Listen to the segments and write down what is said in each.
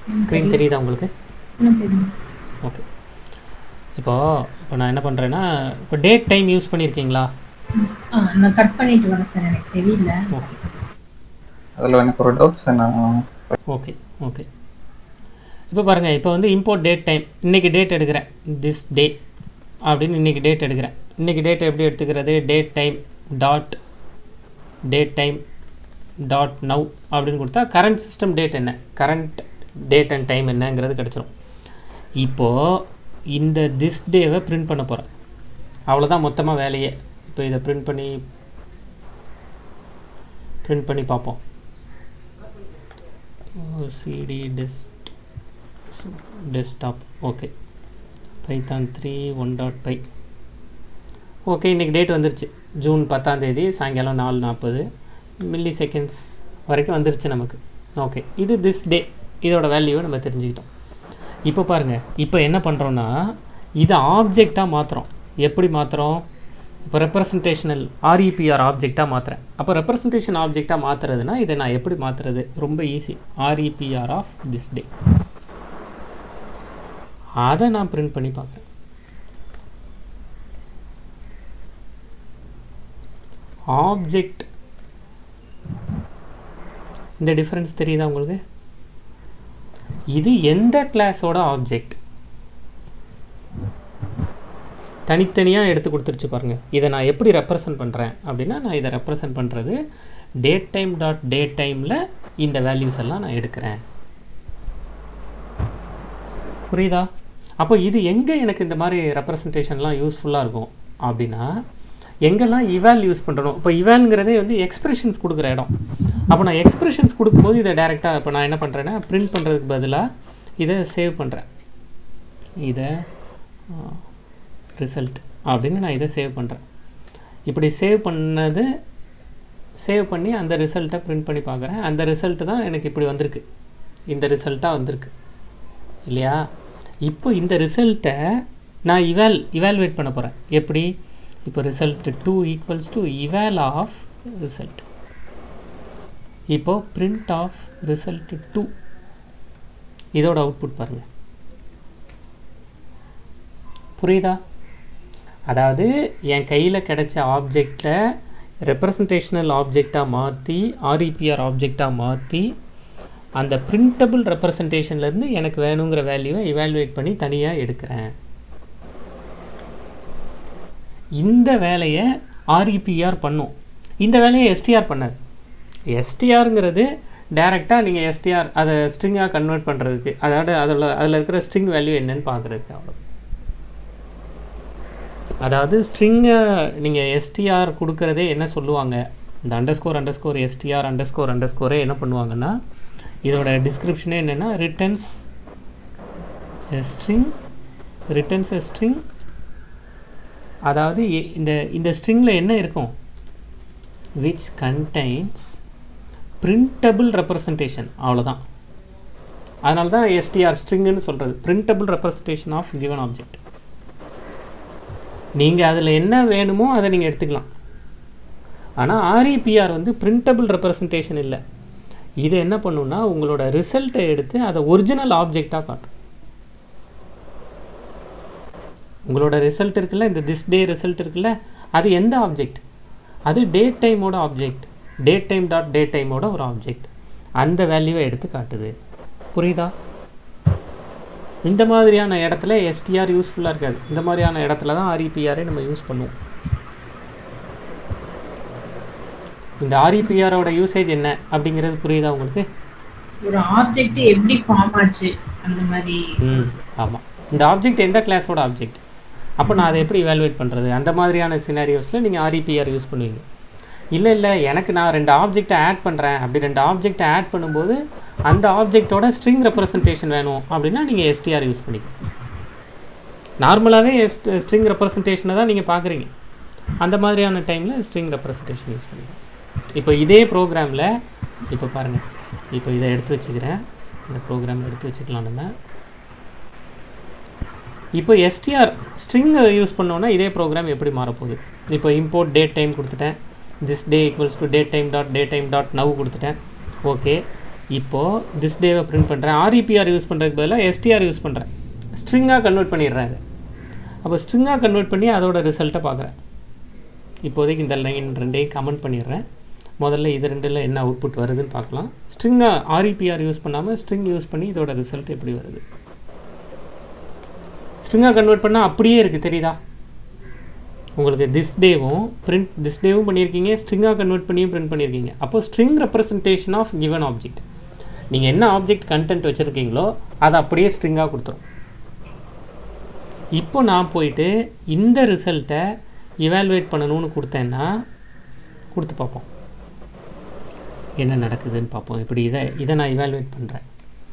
Screen தெரியுதா உங்களுக்கு இன்னும் தெரியும் ஓகே இப்போது இப்போ நான் என்ன பண்ணுறேன்னா இப்போ டேட் டைம் யூஸ் பண்ணியிருக்கீங்களா ஆ நான் கட் பண்ணிட்டு வரேன் சார் எனக்கு தெரியல ஓகே அதில் எனக்கு ஒரு டவுட் சார் நான் ஓகே ஓகே இப்போ பாருங்கள் இப்போ வந்து இம்போர்ட் டேட் டைம் இன்றைக்கி டேட் எடுக்கிறேன் திஸ் டே அப்படின்னு இன்றைக்கி டேட் எடுக்கிறேன் இன்றைக்கி டேட் எப்படி எடுத்துக்கிறது date time dot date time dot now அப்படின்னு கொடுத்தா கரண்ட் சிஸ்டம் டேட் என்ன கரண்ட் டேட் அண்ட் டைம் என்னங்கிறது கிடச்சிரும் இப்போது இந்த திஸ் டேவை பிரிண்ட் பண்ண போகிறேன் அவ்வளோதான் மொத்தமாக வேலையே இப்போ இதை பிரிண்ட் பண்ணி பிரிண்ட் பண்ணி பார்ப்போம் CD test desktop okay Python three one dot py okay இன்றைக்கி டேட் வந்துருச்சு ஜூன் பத்தாம் தேதி சாயங்காலம் நாலு நாற்பது மில்லி செகண்ட்ஸ் வரைக்கும் வந்துருச்சு நமக்கு ஓகே இது திஸ் டே இதோட வேல்யூவை நம்ம தெரிஞ்சுக்கிட்டோம் இப்போ பாருங்கள் இப்போ என்ன பண்ணுறோன்னா இதை ஆப்ஜெக்டாக மாற்றுறோம் எப்படி மாற்றுறோம் இப்போ ரெப்ரசன்டேஷனல் ஆர்இபிஆர் ஆப்ஜெக்டாக மாற்றுறேன் அப்போ ரெப்ரசன்டேஷன் ஆப்ஜெக்டாக மாற்றுறதுனா இதை நான் எப்படி மாற்றுறது ரொம்ப easy R E P R of this day அதை நான் பிரிண்ட் பண்ணி பார்க்குறேன் ஆப்ஜெக்ட் இந்த டிஃப்ரென்ஸ் தெரியுதா உங்களுக்கு இது எந்த கிளாஸோட ஆப்ஜெக்ட் தனித்தனியாக எடுத்து கொடுத்துருச்சு பாருங்கள் இதை நான் எப்படி ரெப்ரசன்ட் பண்ணுறேன் அப்படின்னா நான் இதை ரெப்ரசன்ட் பண்ணுறது டேட் டைம் டாட் டேட் டைமில் இந்த வேல்யூஸ் எல்லாம் நான் எடுக்கிறேன் புரியுதா அப்போ இது எங்கே எனக்கு இந்த மாதிரி ரெப்ரசன்டேஷன்லாம் யூஸ்ஃபுல்லாக இருக்கும் அப்படின்னா எங்கெல்லாம் இவால் யூஸ் பண்ணுறோம் இப்போ இவால்ங்கிறதே வந்து எக்ஸ்பிரஷன்ஸ் கொடுக்குற இடம் அப்போ நான் எக்ஸ்பிரஷன்ஸ் கொடுக்கும்போது இதை டேரெக்டாக இப்போ நான் என்ன பண்ணுறேன்னா பிரிண்ட் பண்ணுறதுக்கு பதிலாக இதை சேவ் பண்ணுறேன் இதை ரிசல்ட் அப்படின்னு நான் இதை சேவ் பண்ணுறேன் இப்படி சேவ் பண்ணது சேவ் பண்ணி அந்த ரிசல்ட்டை பிரிண்ட் பண்ணி பார்க்குறேன் அந்த ரிசல்ட்டு தான் எனக்கு இப்படி வந்திருக்கு இந்த ரிசல்ட்டாக வந்திருக்கு இல்லையா இப்போ இந்த ரிசல்ட்டை நான் இவால் இவால்வேட் பண்ண போகிறேன் எப்படி இப்போ result two equals to eval of result இப்போ பிரிண்ட் ஆஃப் ரிசல்ட் டூ இதோட அவுட்புட் பாருங்கள் புரியுதா அதாவது என் கையில் கிடைச்ச ஆப்ஜெக்டை ரெப்ரசன்டேஷனல் ஆப்ஜெக்டாக மாற்றி ஆர்இபிஆர் ஆப்ஜெக்டாக மாற்றி அந்த பிரிண்டபிள் ரெப்ரசன்டேஷன்லேருந்து எனக்கு வேணுங்கிற வேல்யூவை இவாலுவேட் பண்ணி தனியாக எடுக்கிறேன் இந்த வேலையை ஆர்இபிஆர் பண்ணும் இந்த வேலையை எஸ்டிஆர் பண்ணாது எஸ்டிஆருங்கிறது டேரெக்டாக நீங்கள் எஸ்டிஆர் அதை ஸ்ட்ரிங்காக கன்வெர்ட் பண்ணுறதுக்கு அதாவது அதில் அதில் இருக்கிற ஸ்ட்ரிங் வேல்யூ என்னன்னு பார்க்குறதுக்கு அவ்வளோ அதாவது ஸ்ட்ரிங்கை நீங்கள் எஸ்டிஆர் கொடுக்குறதே என்ன சொல்லுவாங்க இந்த அண்டர்ஸ்கோர் அண்டர்ஸ்கோர் எஸ்டிஆர் அண்டர்ஸ்கோர் அண்டர்ஸ்கோரே என்ன பண்ணுவாங்கன்னா இதோட டிஸ்கிரிப்ஷனே என்னென்னா ரிட்டர்ன்ஸ் ஸ்ட்ரிங் ரிட்டர்ன்ஸ் ஸ்ட்ரிங் அதாவது எ- இந்த இந்த ஸ்ட்ரிங்கில் என்ன இருக்கும் விச் கண்டைன்ஸ் பிரிண்டபிள் ரெப்ரசன்டேஷன் அவ்வளோதான் அதனால தான் எஸ்டிஆர் ஸ்ட்ரிங்குன்னு சொல்கிறது printable representation of given object நீங்கள் அதில் என்ன வேணுமோ அதை நீங்கள் எடுத்துக்கலாம் ஆனால் ஆர்இபிஆர் வந்து பிரிண்டபிள் ரெப்ரசன்டேஷன் இல்லை இது என்ன பண்ணுன்னா உங்களோட ரிசல்ட்டை எடுத்து அதை ஒரிஜினல் ஆப்ஜெக்டாக காட்டும் உங்களோட ரிசல்ட் இருக்குல்ல இந்த திஸ் டே ரிசல்ட் இருக்குல்ல அது எந்த ஆப்ஜெக்ட் அது டேட் டைமோட object date time dot date டைமோட ஒரு ஆப்ஜெக்ட் அந்த வேல்யூவை எடுத்து காட்டுது புரியுதா இந்த மாதிரியான இடத்துல எஸ்டிஆர் யூஸ்ஃபுல்லாக இருக்காது இந்த மாதிரியான இடத்துல தான் ஆர்இபிஆரை நம்ம யூஸ் பண்ணுவோம் இந்த ஆர்இபிஆரோட யூசேஜ் என்ன அப்படிங்கிறது புரியுதா உங்களுக்கு ஒரு ஆப்ஜெக்ட் எப்படி ஃபார்ம் ஆச்சு அந்த மாதிரி ம் ஆமாம் இந்த ஆப்ஜெக்ட் எந்த கிளாஸோட ஆப்ஜெக்ட் அப்போ நான் அதை எப்படி evaluate பண்ணுறது அந்த மாதிரியான சினாரியோஸில் நீங்கள் ஆர்இபிஆர் யூஸ் பண்ணுவீங்க இல்லை இல்லை எனக்கு நான் ரெண்டு ஆப்ஜெக்டை ஆட் பண்ணுறேன் அப்படி ரெண்டு ஆப்ஜெக்டை ஆட் பண்ணும்போது அந்த ஆப்ஜெக்டோட ஸ்ட்ரிங் ரெப்ரசன்டேஷன் வேணும் அப்படின்னா நீங்கள் எஸ்டிஆர் யூஸ் பண்ணிக்கலாம் நார்மலாகவே எஸ்ட் ஸ்ட்ரிங் ரெப்ரசன்டேஷனை தான் நீங்கள் பார்க்குறீங்க அந்த மாதிரியான டைமில் ஸ்ட்ரிங் ரெப்ரசன்டேஷன் யூஸ் பண்ணிக்கலாம் இப்போ இதே ப்ரோக்ராமில் இப்போ பாருங்கள் இப்போ இதை எடுத்து வச்சுக்கிறேன் இந்த ப்ரோக்ராம் எடுத்து வச்சுக்கலாம் நம்ம இப்போ எஸ்டிஆர் ஸ்ட்ரிங் யூஸ் பண்ணோன்னா இதே ப்ரோக்ராம் எப்படி மாறப்போகுது இப்போ இம்போர்ட் டேட் டைம் கொடுத்துட்டேன் this day equals to date time dot date time dot now கொடுத்துட்டேன் ஓகே இப்போது திஸ் டேவை பிரிண்ட் பண்ணுறேன் ஆர்இபிஆர் யூஸ் பண்ணுறதுக்கு பதிலாக எஸ்டிஆர் யூஸ் பண்ணுறேன் ஸ்ட்ரிங்காக கன்வெர்ட் பண்ணிடுறேன் அதை அப்போ ஸ்ட்ரிங்காக கன்வெர்ட் பண்ணி அதோட ரிசல்ட்டை பார்க்குறேன் இப்போதைக்கு இந்த லைன் ரெண்டையும் கமெண்ட் பண்ணிடுறேன் முதல்ல இது ரெண்டில் என்ன அவுட்புட் வருதுன்னு பார்க்கலாம் ஸ்ட்ரிங்காக ஆர்இபிஆர் யூஸ் பண்ணாமல் ஸ்ட்ரிங் யூஸ் பண்ணி இதோட ரிசல்ட் எப்படி வருது ஸ்ட்ரிங்காக கன்வெர்ட் பண்ணால் அப்படியே இருக்குது தெரியுதா உங்களுக்கு திஸ் டேவும் பிரிண்ட் திஸ் டேவும் பண்ணியிருக்கீங்க ஸ்ட்ரிங்காக கன்வெர்ட் பண்ணியும் பிரிண்ட் பண்ணியிருக்கீங்க அப்போ string representation of given object நீங்கள் என்ன ஆப்ஜெக்ட் கண்டென்ட் வச்சுருக்கீங்களோ அதை அப்படியே ஸ்ட்ரிங்காக கொடுத்துரும் இப்போ நான் போயிட்டு இந்த ரிசல்ட்டை இவாலுவேட் பண்ணணும்னு கொடுத்தேன்னா கொடுத்து பார்ப்போம் என்ன நடக்குதுன்னு பார்ப்போம் இப்படி இதை இதை நான் இவாலுவேட் பண்ணுறேன்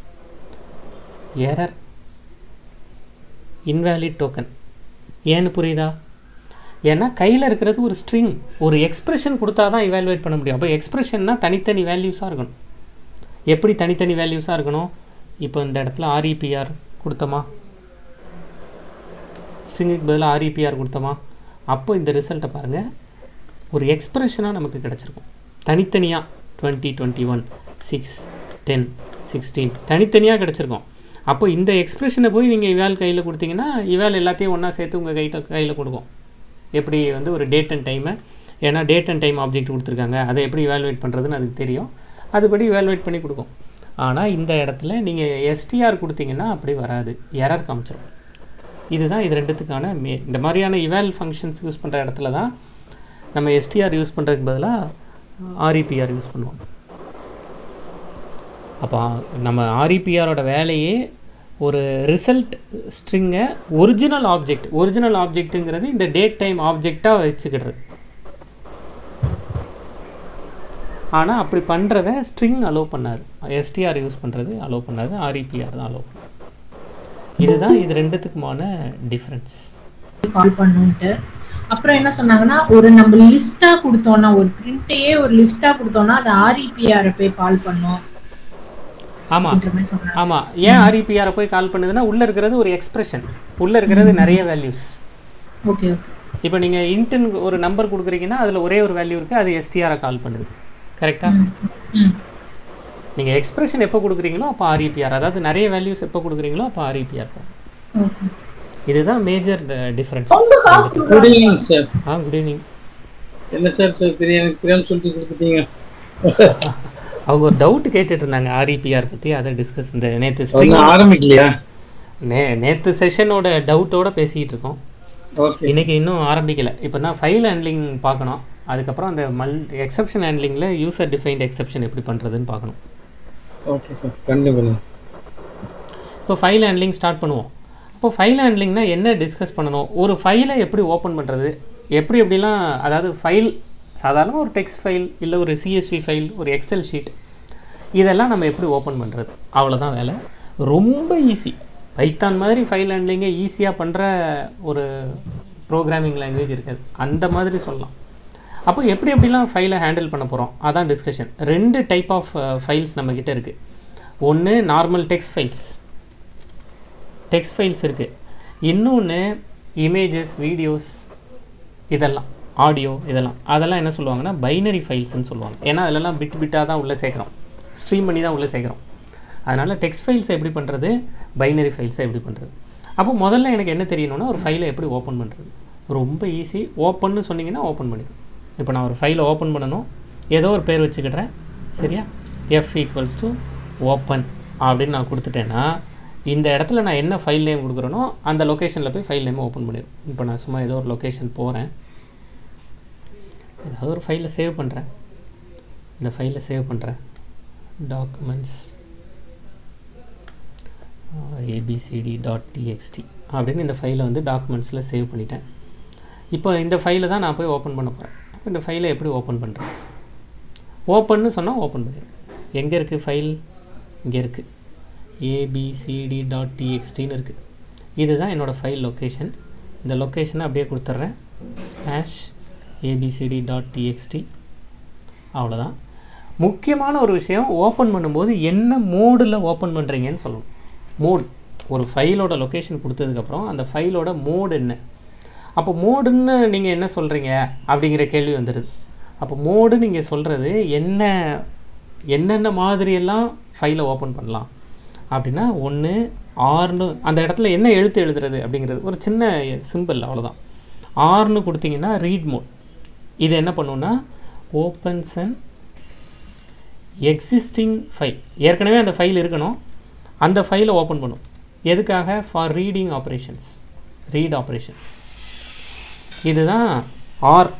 எரர் இன்வேலிட் டோக்கன் ஏன்னு புரியுதா ஏன்னா கையில் இருக்கிறது ஒரு ஸ்ட்ரிங் ஒரு எக்ஸ்பிரஷன் கொடுத்தா தான் இவாலுவேட் பண்ண முடியும் அப்போ எக்ஸ்பிரஷன்னா தனித்தனி வேல்யூஸாக இருக்கணும் எப்படி தனித்தனி வேல்யூஸாக இருக்கணும் இப்போ இந்த இடத்துல ஆர்இபிஆர் கொடுத்தோமா ஸ்ட்ரிங்குக்கு பதிலாக ஆர்இபிஆர் கொடுத்தோமா அப்போ இந்த ரிசல்ட்டை பாருங்கள் ஒரு எக்ஸ்பிரஷனாக நமக்கு கிடச்சிருக்கும் தனித்தனியாக twenty twenty one six ten sixteen தனித்தனியாக கிடச்சிருக்கும் அப்போ இந்த எக்ஸ்பிரஷனை போய் நீங்கள் இவால் கையில் கொடுத்தீங்கன்னா இவால் எல்லாத்தையும் ஒன்றா சேர்த்து உங்கள் கைட்ட கையில் கொடுக்கும் எப்படி வந்து ஒரு டேட் அண்ட் டைமை ஏன்னா டேட் அண்ட் டைம் ஆப்ஜெக்ட் கொடுத்துருக்காங்க அதை எப்படி இவாலுவேட் பண்ணுறதுன்னு அதுக்கு தெரியும் அதுபடி இவாலுவேட் பண்ணி கொடுக்கும் ஆனால் இந்த இடத்துல நீங்கள் எஸ்டிஆர் கொடுத்தீங்கன்னா அப்படி வராது எரர் காமிச்சிடும் இதுதான் இது ரெண்டுத்துக்கான மே இந்த மாதிரியான இவால் ஃபங்க்ஷன்ஸ் யூஸ் பண்ணுற இடத்துல தான் நம்ம எஸ்டிஆர் யூஸ் பண்ணுறதுக்கு பதிலாக ஆர்இபிஆர் யூஸ் பண்ணுவோம் அப்போ நம்ம ஆர்இபிஆரோட வேலையே ஒரு ரிசல்ட் ஸ்ட்ரிங்கை ஒரிஜினல் ஆப்ஜெக்ட் ஒரிஜினல் ஆப்ஜெக்ட்டுங்கிறது இந்த டேட் டைம் ஆப்ஜெக்டாக வச்சுக்கிடுறது ஆனால் அப்படி பண்ணுறத ஸ்ட்ரிங் அலோவ் பண்ணார் எஸ்டிஆர் யூஸ் பண்ணுறது அலோவ் பண்ணாது ஆர்இபிஆர் தான் அலோவ் பண்ணார் இதுதான் இது ரெண்டுத்துக்குமான டிஃப்ரென்ஸ் கால் பண்ணுன்ட்டு அப்புறம் என்ன சொன்னாங்கன்னா ஒரு நம்ம லிஸ்டா கொடுத்தோம்னா ஒரு பிரிண்ட்டையே ஒரு லிஸ்டா கொடுத்தோம்னா அது ஆர்இபிஆர் போய் கால் பண்ணும் ஆமாம் அப்படின்ற மாதிரி சொன்னாங்க ஆமாம் ஏன் ஆர்இபிஆரை போய் கால் பண்ணுதுன்னா உள்ளே இருக்கிறது ஒரு எக்ஸ்பிரஷன் உள்ளே இருக்கிறது நிறைய வேல்யூஸ் ஓகே ஓகே இப்போ நீங்கள் இன்டன் ஒரு நம்பர் கொடுக்குறீங்கன்னா அதில் ஒரே ஒரு வேல்யூ இருக்குது அது எஸ்டிஆரை கால் பண்ணுது கரெக்டாக ம் நீங்கள் எக்ஸ்பிரஷன் எப்போ கொடுக்குறீங்களோ அப்போ ஆர்இபிஆர் அதாவது நிறைய வேல்யூஸ் எப்போ கொடுக்குறீங்களோ அப்போ ஆர்இபிஆர் ஓகே இதுதான் major difference good evening sir ah good evening என்ன சார் சார் தெரியும் எனக்கு தெரியாம சொல்லிட்டு கொடுத்துட்டீங்க அவங்க ஒரு டவுட் கேட்டுட்டு இருந்தாங்க ஆர்இபிஆர் பற்றி அதை டிஸ்கஸ் இந்த நேற்று ஸ்ட்ரிங் ஒன்றும் ஆரம்பிக்கலையா நே நேற்று செஷனோட டவுட்டோட பேசிக்கிட்டு இருக்கோம் ஓகே இன்னைக்கு இன்னும் ஆரம்பிக்கல இப்போ தான் ஃபைல் ஹேண்ட்லிங் பார்க்கணும் அதுக்கப்புறம் அந்த மல் எக்ஸப்ஷன் ஹேண்ட்லிங்கில் யூசர் டிஃபைன்ட் எக்ஸப்ஷன் எப்படி பண்ணுறதுன்னு பார்க்கணும் ஓகே சார் கண்டிப்பாக இப்போ ஃபைல் ஹேண்ட்லிங் ஸ்டார்ட் பண்ணுவோம் இப்போ ஃபைல் ஹேண்ட்லிங்னா என்ன டிஸ்கஸ் பண்ணணும் ஒரு ஃபைலை எப்படி ஓப்பன் பண்ணுறது எப்படி எப்படிலாம் அதாவது ஃபைல் சாதாரண ஒரு டெக்ஸ்ட் ஃபைல் இல்லை ஒரு சிஎஸ்வி ஃபைல் ஒரு எக்ஸல் ஷீட் இதெல்லாம் நம்ம எப்படி ஓப்பன் பண்ணுறது அவ்வளோதான் வேலை ரொம்ப ஈஸி பைத்தான் மாதிரி ஃபைல் ஹேண்ட்லிங்கை ஈஸியாக பண்ணுற ஒரு ப்ரோக்ராமிங் லாங்குவேஜ் இருக்காது அந்த மாதிரி சொல்லலாம் அப்போ எப்படி எப்படிலாம் ஃபைலை ஹேண்டில் பண்ண போகிறோம் அதான் டிஸ்கஷன் ரெண்டு டைப் ஆஃப் ஃபைல்ஸ் நம்மக்கிட்ட இருக்குது ஒன்று normal text files text files இருக்குது இன்னொன்று இமேஜஸ் வீடியோஸ் இதெல்லாம் ஆடியோ இதெல்லாம் அதெல்லாம் என்ன சொல்லுவாங்கன்னா பைனரி ஃபைல்ஸ்னு சொல்லுவாங்க ஏன்னா அதிலெல்லாம் பிட் பிட்டாக தான் உள்ளே சேர்க்குறோம் ஸ்ட்ரீம் பண்ணி தான் உள்ளே சேர்க்குறோம் அதனால் டெக்ஸ்ட் ஃபைல்ஸை எப்படி பண்ணுறது பைனரி ஃபைல்ஸை எப்படி பண்ணுறது அப்போ முதல்ல எனக்கு என்ன தெரியணும்னா ஒரு ஃபைலை எப்படி ஓப்பன் பண்ணுறது ரொம்ப ஈஸி ஓப்பன்னு சொன்னீங்கன்னா ஓப்பன் பண்ணிடும் இப்போ நான் ஒரு ஃபைலை ஓப்பன் பண்ணணும் ஏதோ ஒரு பேர் வச்சுக்கிடுறேன் சரியா எஃப் ஈக்குவல்ஸ் டு ஓப்பன் அப்படின்னு நான் கொடுத்துட்டேன்னா இந்த இடத்துல நான் என்ன ஃபைல் நேம் கொடுக்குறேனோ அந்த லொக்கேஷனில் போய் ஃபைல் நேம் ஓப்பன் பண்ணிடும் இப்போ நான் சும்மா ஏதோ ஒரு லொக்கேஷன் போகிறேன் ஏதாவது ஒரு ஃபைலை சேவ் பண்ணுறேன் இந்த ஃபைலை சேவ் பண்ணுறேன் டாக்குமெண்ட்ஸ் ஏபிசிடி டாட் டிஎக்ஸ்டி அப்படின்னு இந்த ஃபைலை வந்து டாக்குமெண்ட்ஸில் சேவ் பண்ணிட்டேன் இப்போ இந்த ஃபைலை தான் நான் போய் ஓப்பன் பண்ண போகிறேன் அப்போ இந்த ஃபைலை எப்படி ஓப்பன் பண்ணுறேன் ஓப்பன்னு சொன்னால் ஓப்பன் பண்ணிடுறேன் எங்கே இருக்குது ஃபைல் இங்கே இருக்குது ஏபிசிடி டாட் டிஎக்ஸ்டின்னு இருக்குது இதுதான் என்னோடய ஃபைல் லொக்கேஷன் இந்த லொக்கேஷனை அப்படியே கொடுத்துட்றேன் ஸ்லாஷ் ஏபிசிடி டாட் டிஎக்ஸ்டி அவ்வளோதான் முக்கியமான ஒரு விஷயம் ஓப்பன் பண்ணும்போது என்ன மோடில் ஓப்பன் பண்ணுறீங்கன்னு சொல்லணும் மோட் ஒரு ஃபைலோட லொக்கேஷன் கொடுத்ததுக்கப்புறம் அந்த ஃபைலோட மோடு என்ன அப்போ மோடுன்னு நீங்கள் என்ன சொல்கிறீங்க அப்படிங்கிற கேள்வி வந்துடுது அப்போ மோடு நீங்கள் சொல்கிறது என்ன என்னென்ன மாதிரியெல்லாம் ஃபைலை ஓப்பன் பண்ணலாம் அப்படின்னா ஒன்று ஆர்னு அந்த இடத்துல என்ன எழுத்து எழுதுறது அப்படிங்கிறது ஒரு சின்ன சிம்பிள் அவ்வளோதான் ஆர்னு கொடுத்தீங்கன்னா ரீட் மோட் இது என்ன பண்ணுன்னா ஓப்பன்ஸ் அண்ட் எக்ஸிஸ்டிங் ஃபைல் ஏற்கனவே அந்த ஃபைல் இருக்கணும் அந்த ஃபைலை ஓப்பன் பண்ணும் எதுக்காக for reading operations read operation இதுதான் ஆர்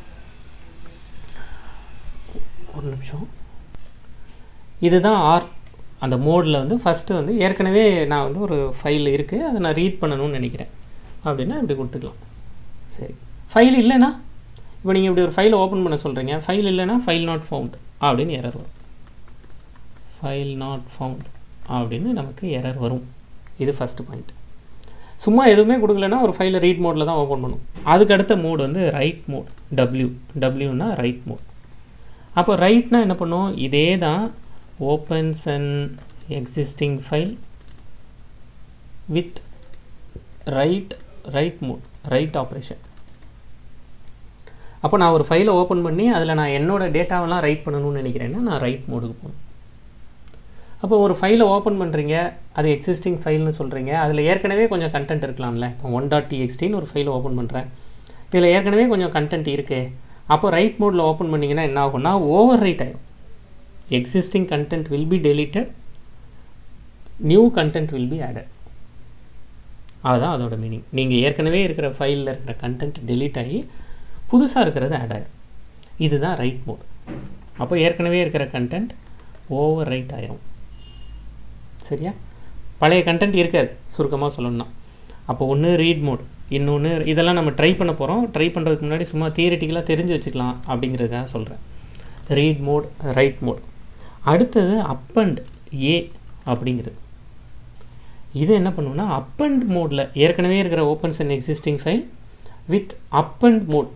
ஒரு நிமிஷம் இதுதான் ஆர் அந்த மோடில் வந்து ஃபஸ்ட்டு வந்து ஏற்கனவே நான் வந்து ஒரு ஃபைல் இருக்குது அதை நான் ரீட் பண்ணணும்னு நினைக்கிறேன் அப்படின்னா இப்படி கொடுத்துக்கலாம் சரி ஃபைல் இல்லைன்னா இப்போ நீங்கள் இப்படி ஒரு ஃபைலை ஓப்பன் பண்ண சொல்கிறீங்க ஃபைல் இல்லைன்னா ஃபைல் நாட் ஃபவுண்ட் அப்படின்னு எரர் வரும் ஃபைல் நாட் ஃபவுண்ட் அப்படின்னு நமக்கு எரர் வரும் இது ஃபஸ்ட்டு பாயிண்ட் சும்மா எதுவுமே கொடுக்கலன்னா ஒரு ஃபைலை ரீட் மோடில் தான் ஓப்பன் பண்ணும் அதுக்கு அடுத்த மோட் வந்து ரைட் மோட் டபிள்யூ டபிள்யூனா ரைட் மோட் அப்போ ரைட்னா என்ன பண்ணும் இதே தான் opens and existing file with write write mode write operation அப்போ நான் ஒரு ஃபைலை ஓப்பன் பண்ணி அதில் நான் என்னோடய டேட்டாவெல்லாம் ரைட் பண்ணணும்னு நினைக்கிறேன்னா நான் ரைட் மோடுக்கு போகணும் அப்போ ஒரு ஃபைலை ஓப்பன் பண்ணுறீங்க அது எக்ஸிஸ்டிங் ஃபைல்னு சொல்கிறீங்க அதில் ஏற்கனவே கொஞ்சம் கண்டென்ட் இருக்கலாம்ல இப்போ ஒன் டாட் டிஎக்ஸ்டின்னு ஒரு ஃபைலை ஓப்பன் பண்ணுறேன் இதில் ஏற்கனவே கொஞ்சம் கண்டென்ட் இருக்குது அப்போ ரைட் மோடில் ஓப்பன் பண்ணிங்கன்னா என்ன ஆகும்னா ஓவர் ரைட் ஆகும் existing content will be deleted new content will be added அதுதான் அதோட மீனிங் நீங்கள் ஏற்கனவே இருக்கிற ஃபைலில் இருக்கிற கண்டென்ட் டெலீட் ஆகி புதுசாக இருக்கிறது ஆட் ஆயிரும் இதுதான் ரைட் மோட் அப்போ ஏற்கனவே இருக்கிற கண்டென்ட் ஓவர் ரைட் ஆயிரும் சரியா பழைய கண்டென்ட் இருக்காது சுருக்கமாக சொல்லணும்னா அப்போ ஒன்று ரீட் மோட் இன்னொன்று இதெல்லாம் நம்ம ட்ரை பண்ண போகிறோம் ட்ரை பண்ணுறதுக்கு முன்னாடி சும்மா தியரிட்டிக்கலாக தெரிஞ்சு வச்சுக்கலாம் அப்படிங்கிறதுக்காக சொல்கிறேன் ரீட் மோட் ரைட் மோட் அடுத்தது அப் அண்ட் ஏ அப்படிங்கிறது இது என்ன பண்ணுவோம்னா அப் அண்ட் மோடில் ஏற்கனவே இருக்கிற opens and existing file with append mode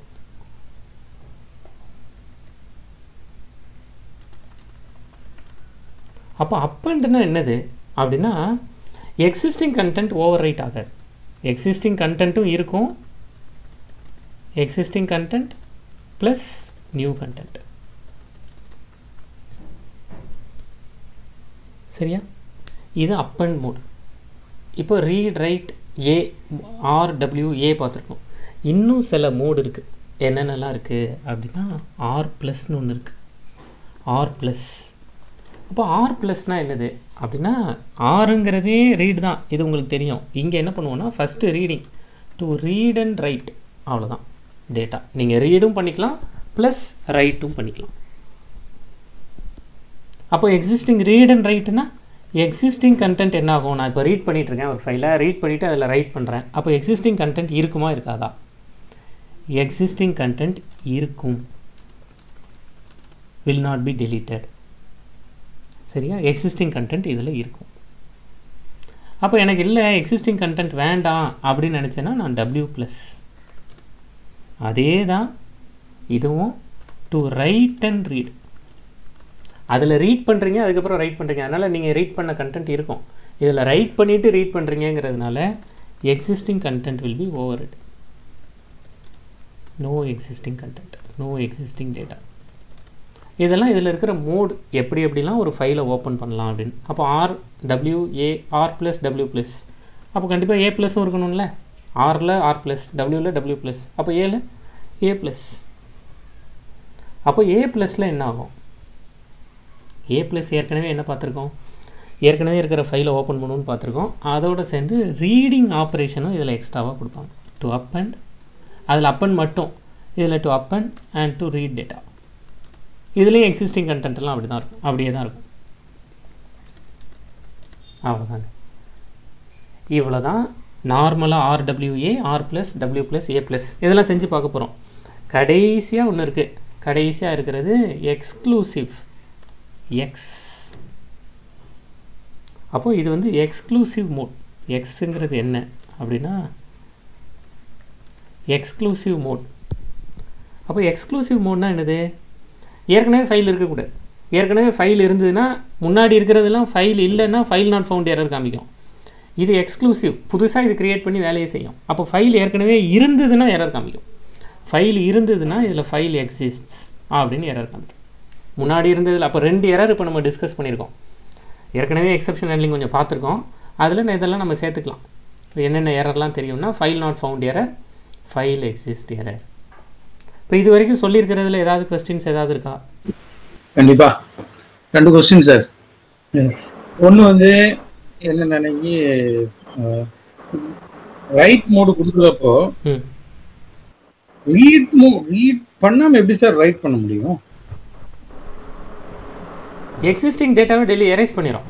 அப்போ அப் அண்ட்னா என்னது அப்படின்னா எக்ஸிஸ்டிங் கண்டென்ட் ஓவர் ரைட் ஆகாது எக்ஸிஸ்டிங் கண்டென்ட்டும் இருக்கும் existing content plus new content சரியா இது அப் அண்ட் மோட் இப்போ read write A R W A பார்த்துருக்கோம் இன்னும் சில மோடு இருக்குது என்னென்னலாம் இருக்குது அப்படின்னா ஆர் ப்ளஸ்னு ஒன்று இருக்குது ஆர் ப்ளஸ் அப்போ ஆர் ப்ளஸ்னால் என்னது அப்படின்னா ஆறுங்கிறதே ரீட் தான் இது உங்களுக்கு தெரியும் இங்கே என்ன பண்ணுவோன்னா first reading to read and write அவ்வளோதான் டேட்டா நீங்கள் ரீடும் பண்ணிக்கலாம் ப்ளஸ் ரைட்டும் பண்ணிக்கலாம் அப்போ எக்ஸிஸ்டிங் ரீட் அண்ட் ரைட்டுனா எக்ஸிஸ்டிங் கண்டென்ட் என்ன ஆகும் நான் இப்போ ரீட் பண்ணிகிட்ருக்கேன் ஒரு ஃபைலை ரீட் பண்ணிவிட்டு அதில் ரைட் பண்ணுறேன் அப்போ எக்ஸிஸ்டிங் கண்டென்ட் இருக்குமா இருக்காதா எக்ஸிஸ்டிங் கண்டென்ட் இருக்கும் வில் நாட் பி டெலீட்டட் சரியா எக்ஸிஸ்டிங் கண்டென்ட் இதில் இருக்கும் அப்போ எனக்கு இல்லை எக்ஸிஸ்டிங் கண்டென்ட் வேண்டாம் அப்படின்னு நினச்சேன்னா நான் டபிள்யூ ப்ளஸ் அதே தான் இதுவும் டு ரைட் அண்ட் ரீட் அதில் ரீட் பண்ணுறீங்க அதுக்கப்புறம் ரைட் பண்ணுறீங்க அதனால் நீங்கள் ரீட் பண்ண கண்டென்ட் இருக்கும் இதில் ரைட் பண்ணிவிட்டு ரீட் பண்ணுறீங்கிறதுனால existing content will be over it no existing content no existing data இதெல்லாம் இதில் இருக்கிற மோட் எப்படி எப்படிலாம் ஒரு ஃபைலை ஓப்பன் பண்ணலாம் அப்படின்னு அப்போ R W A R plus W plus அப்போ கண்டிப்பாக ஏ ப்ளஸும் இருக்கணும்ல ஆரில் ஆர் ப்ளஸ் டபிள்யூவில் டபிள்யூ ப்ளஸ் அப்போ ஏல ஏ ப்ளஸ் அப்போ ஏ ப்ளஸில் என்ன ஆகும் ஏ ப்ளஸ் ஏற்கனவே என்ன பார்த்துருக்கோம் ஏற்கனவே இருக்கிற ஃபைலை ஓப்பன் பண்ணணும்னு பார்த்துருக்கோம் அதோடு சேர்ந்து ரீடிங் ஆப்ரேஷனும் இதில் எக்ஸ்ட்ராவாக கொடுப்பாங்க டு அப் அண்ட் அதில் அப் அண்ட் மட்டும் இதில் to append and to read data இதுலேயும் எக்ஸிஸ்டிங் கண்டென்ட்லாம் அப்படி தான் இருக்கும் அப்படியே தான் இருக்கும் அவ்வளோதாங்க இவ்வளோ தான் நார்மலாக R W A R plus W plus A plus இதெல்லாம் செஞ்சு பார்க்க போகிறோம் கடைசியாக ஒன்று இருக்குது கடைசியாக இருக்கிறது எக்ஸ்க்ளூசிவ் எக்ஸ் அப்போது இது வந்து எக்ஸ்க்ளூசிவ் மோட் எக்ஸுங்கிறது என்ன அப்படின்னா எக்ஸ்க்ளூசிவ் மோட் அப்போ எக்ஸ்க்ளூசிவ் மோட்னா என்னது ஏற்கனவே ஃபைல் இருக்கக்கூடாது ஏற்கனவே ஃபைல் இருந்ததுன்னா முன்னாடி இருக்கிறதெல்லாம் ஃபைல் இல்லைன்னா ஃபைல் நாட் ஃபவுண்ட் எரர் காமிக்கும் இது எக்ஸ்க்ளூசிவ் புதுசாக இது க்ரியேட் பண்ணி வேலையை செய்யும் அப்போ ஃபைல் ஏற்கனவே இருந்ததுன்னா எரர் காமிக்கும் ஃபைல் இருந்ததுன்னா இதில் ஃபைல் எக்ஸிஸ்ட்ஸ் அப்படின்னு எரர் காமிக்கும் முன்னாடி இருந்ததில் அப்போ ரெண்டு எரர் இப்போ நம்ம டிஸ்கஸ் பண்ணியிருக்கோம் ஏற்கனவே எக்ஸப்ஷன் ஹேண்ட்லிங் கொஞ்சம் பார்த்துருக்கோம் அதில் இதெல்லாம் நம்ம சேர்த்துக்கலாம் இப்போ என்னென்ன எரர்லாம் தெரியும்னா file not found error file exist error இப்போ இது வரைக்கும் சொல்லியிருக்கிறதுல ஏதாவது கொஸ்டின்ஸ் ஏதாவது இருக்கா கண்டிப்பா ரெண்டு கொஸ்டின் சார் ஒன்று வந்து என்ன நினைக்கி ரைட் மோடு கொடுக்குறப்போ ம் ரீட் மோ ரீட் பண்ணாம எப்படி சார் ரைட் பண்ண முடியும் எக்ஸிஸ்டிங் டேட்டாவை டெய்லி எரேஸ் பண்ணிடும்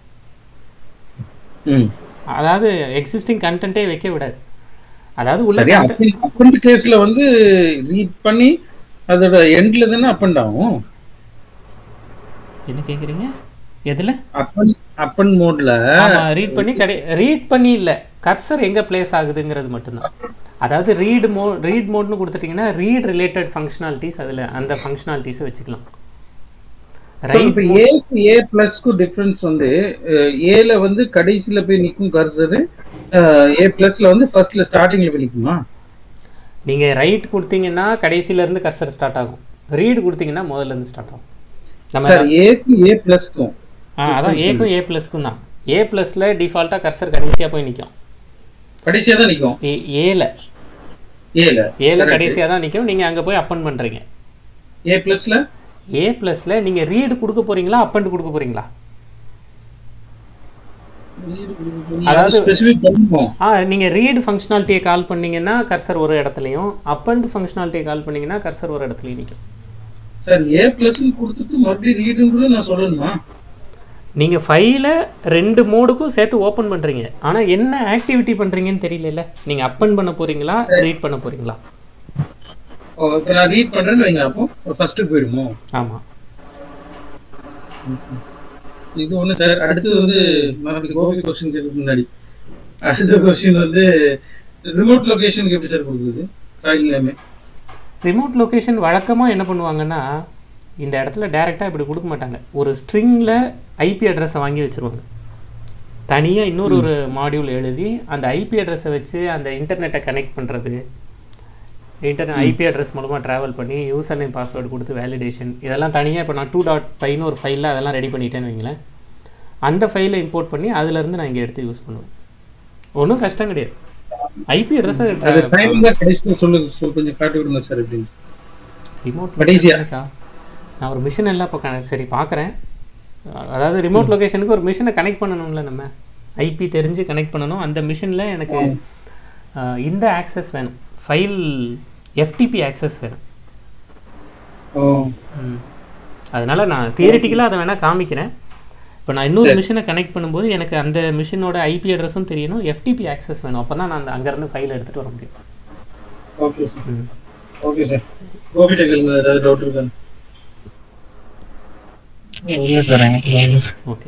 ம் அதாவது எக்ஸிஸ்டிங் கண்டென்ட்டே வைக்க விடாது அதாவது உள்ள சரியா content- அப்பண்ட் கேஸ்ல வந்து ரீட் பண்ணி அதோட எண்ட்ல தானே அப்பண்ட் ஆகும் என்ன கேட்குறீங்க எதில் அப்பன் அப்பன் மோட்ல ஆமாம் ரீட் பண்ணி கடை ரீட் பண்ணி இல்லை கர்சர் எங்கே பிளேஸ் ஆகுதுங்கிறது மட்டும்தான் அதாவது ரீட் மோ ரீட் மோட்னு கொடுத்துட்டிங்கன்னா ரீட் ரிலேட்டட் ஃபங்க்ஷனாலிட்டிஸ் அதில் அந்த ஃபங்க்ஷனாலிட்டிஸை வச்சுக்கலாம் ரைட் இப்போ ஏக்கு ஏ பிளஸ்க்கு டிஃபரன்ஸ் வந்து ஏல வந்து கடைசியில போய் நிக்கும் கர்சரு ஏ பிளஸ்ல வந்து ஃபர்ஸ்ட்ல ஸ்டார்டிங்ல போய் நிக்குமா நீங்கள் ரைட் கொடுத்தீங்கன்னா கடைசியிலேருந்து கர்சர் ஸ்டார்ட் ஆகும் ரீட் கொடுத்தீங்கன்னா முதல்ல இருந்து ஸ்டார்ட் ஆகும் நம்ம சார் ஏக்கு ஏ பிளஸ்க்கும் ஆ அதான் ஏக்கும் ஏ ப்ளஸ்க்கும் தான் ஏ ப்ளஸில் டிஃபால்ட்டாக கர்சர் கடைசியாக போய் நிற்கும் கடைசியா தான் நிக்கும் ஏ ஏல ஏல ஏல கடைசியாக தான் நிற்கும் நீங்கள் அங்கே போய் அப்பன் பண்ணுறீங்க ஏ பிளஸ்ல ஏ ப்ளஸில் நீங்கள் ரீடு கொடுக்க போகிறீங்களா அப்பண்ட் கொடுக்க போகிறீங்களா அதாவது அதாவது- ஸ்பெசிஃபிக் பண்ணுவோம் ஆ நீங்கள் ரீடு ஃபங்க்ஷனாலிட்டியை கால் பண்ணீங்கன்னா கர்சர் ஒரு இடத்துலையும் அப்பண்ட் ஃபங்க்ஷனாலிட்டியை கால் பண்ணீங்கன்னா கர்சர் ஒரு இடத்துலையும் நிற்கும் சார் ஏ பிளஸ் கொடுத்துட்டு மறுபடியும் ரீடுன்னு நான் சொல்லணுமா நீங்கள் ஃபைலை ரெண்டு மோடுக்கும் சேர்த்து ஓப்பன் பண்ணுறீங்க ஆனால் என்ன ஆக்டிவிட்டி பண்ணுறீங்கன்னு தெரியல நீங்கள் அப்பன் பண்ண போகிறீங்களா ரீட் பண்ண போகிறீங்களா ஓ, இப்ப நான் ரீட் பண்றேன்னு வைங்க அப்போ ஃபர்ஸ்ட் போயிடுமோ ஆமாம் இது ஒண்ணு சார் அடுத்தது வந்து மறுபடியும் கோபி கொஸ்டின் கேட்கறதுக்கு முன்னாடி அடுத்த கொஸ்டின் வந்து ரிமோட் லொகேஷனுக்கு எப்படி சார் கொடுக்குது ஃபைல் நேமே ரிமோட் லொகேஷன் வழக்கமாக என்ன பண்ணுவாங்கன்னா இந்த இடத்துல டைரெக்டாக இப்படி கொடுக்க மாட்டாங்க ஒரு ஸ்ட்ரிங்கில் ஐபி அட்ரஸை வாங்கி வச்சுருவாங்க தனியாக இன்னொரு ஒரு மாடியூல் எழுதி அந்த ஐபி அட்ரஸை வச்சு அந்த இன்டர்நெட்டை கனெக்ட் பண்ணுறது இன்டர்நெட் ஐபி அட்ரஸ் மூலமாக ட்ராவல் பண்ணி யூசர் நேம் பாஸ்வேர்டு கொடுத்து வேலிடேஷன் இதெல்லாம் தனியாக இப்போ நான் டூ டாட் ஃபைவ்னு ஒரு ஃபைலில் அதெல்லாம் ரெடி பண்ணிட்டேன்னு வைங்களேன் அந்த ஃபைலை இம்போர்ட் பண்ணி அதுலேருந்து நான் இங்கே எடுத்து யூஸ் பண்ணுவேன் ஒன்றும் கஷ்டம் கிடையாது ஐபி அது அட்ரஸை டைம் தான் கடைசியில் சொல்லுங்க சொல் கொஞ்சம் காட்டி விடுங்க சார் எப்படின்னு ரிமோட் கடைசியா? இருக்கா நான் ஒரு மிஷின் எல்லாம் இப்போ கன சரி பார்க்குறேன் அதாவது ரிமோட் லொகேஷனுக்கு ஒரு மிஷினை கனெக்ட் பண்ணணும்ல நம்ம ஐபி தெரிஞ்சு கனெக்ட் பண்ணணும் அந்த மிஷினில் எனக்கு அஹ், இந்த ஆக்சஸ் வேணும் ஃபைல் எஃப்டிபி ஆக்சஸ் வேணும் ஓ ம். அதனால நான் தியரிட்டிக்கலாக அதை வேணால் காமிக்கிறேன் இப்போ நான் இன்னொரு மிஷினை கனெக்ட் பண்ணும்போது எனக்கு அந்த மிஷினோட ஐபி அட்ரஸும் தெரியணும் எஃப்டிபி ஆக்சஸ் வேணும் அப்போ தான் நான் அந்த அங்கேருந்து ஃபைல் எடுத்துகிட்டு வர முடியும் ஓகே சார் ம். ஓகே சார் கோபிட்ட கேளுங்க ஏதாவது டவுட் இருக்கா இல்லை சார் எனக்கு ஓகே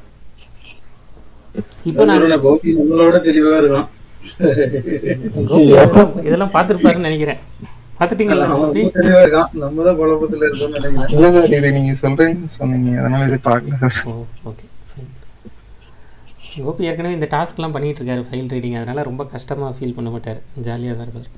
இப்போ நான் நான் கோபி நம்மளோட தெளிவாக இருக்கான் கோபி இதெல்லாம் இதெல்லாம் பார்த்துருப்பாருன்னு நினைக்கிறேன் பார்த்துட்டீங்களா அவன் கோபி ரொம்ப தெளிவா இருக்கான் நம்ம தான் குழப்பத்துல இருக்கோம்னு நினைக்கிறேன் இல்லை சார் இது நீங்க சொல்றீங்கன்னு சொன்னீங்க அதனால இது பார்க்கல sir oh okay fine Gopi ஏற்கனவே இந்த டாஸ்க்லாம் பண்ணிட்டு இருக்காரு ஃபைல் ரீடிங் அதனால ரொம்ப கஷ்டமாக ஃபீல் பண்ண மாட்டார் ஜாலியாக தான் இருப்பார்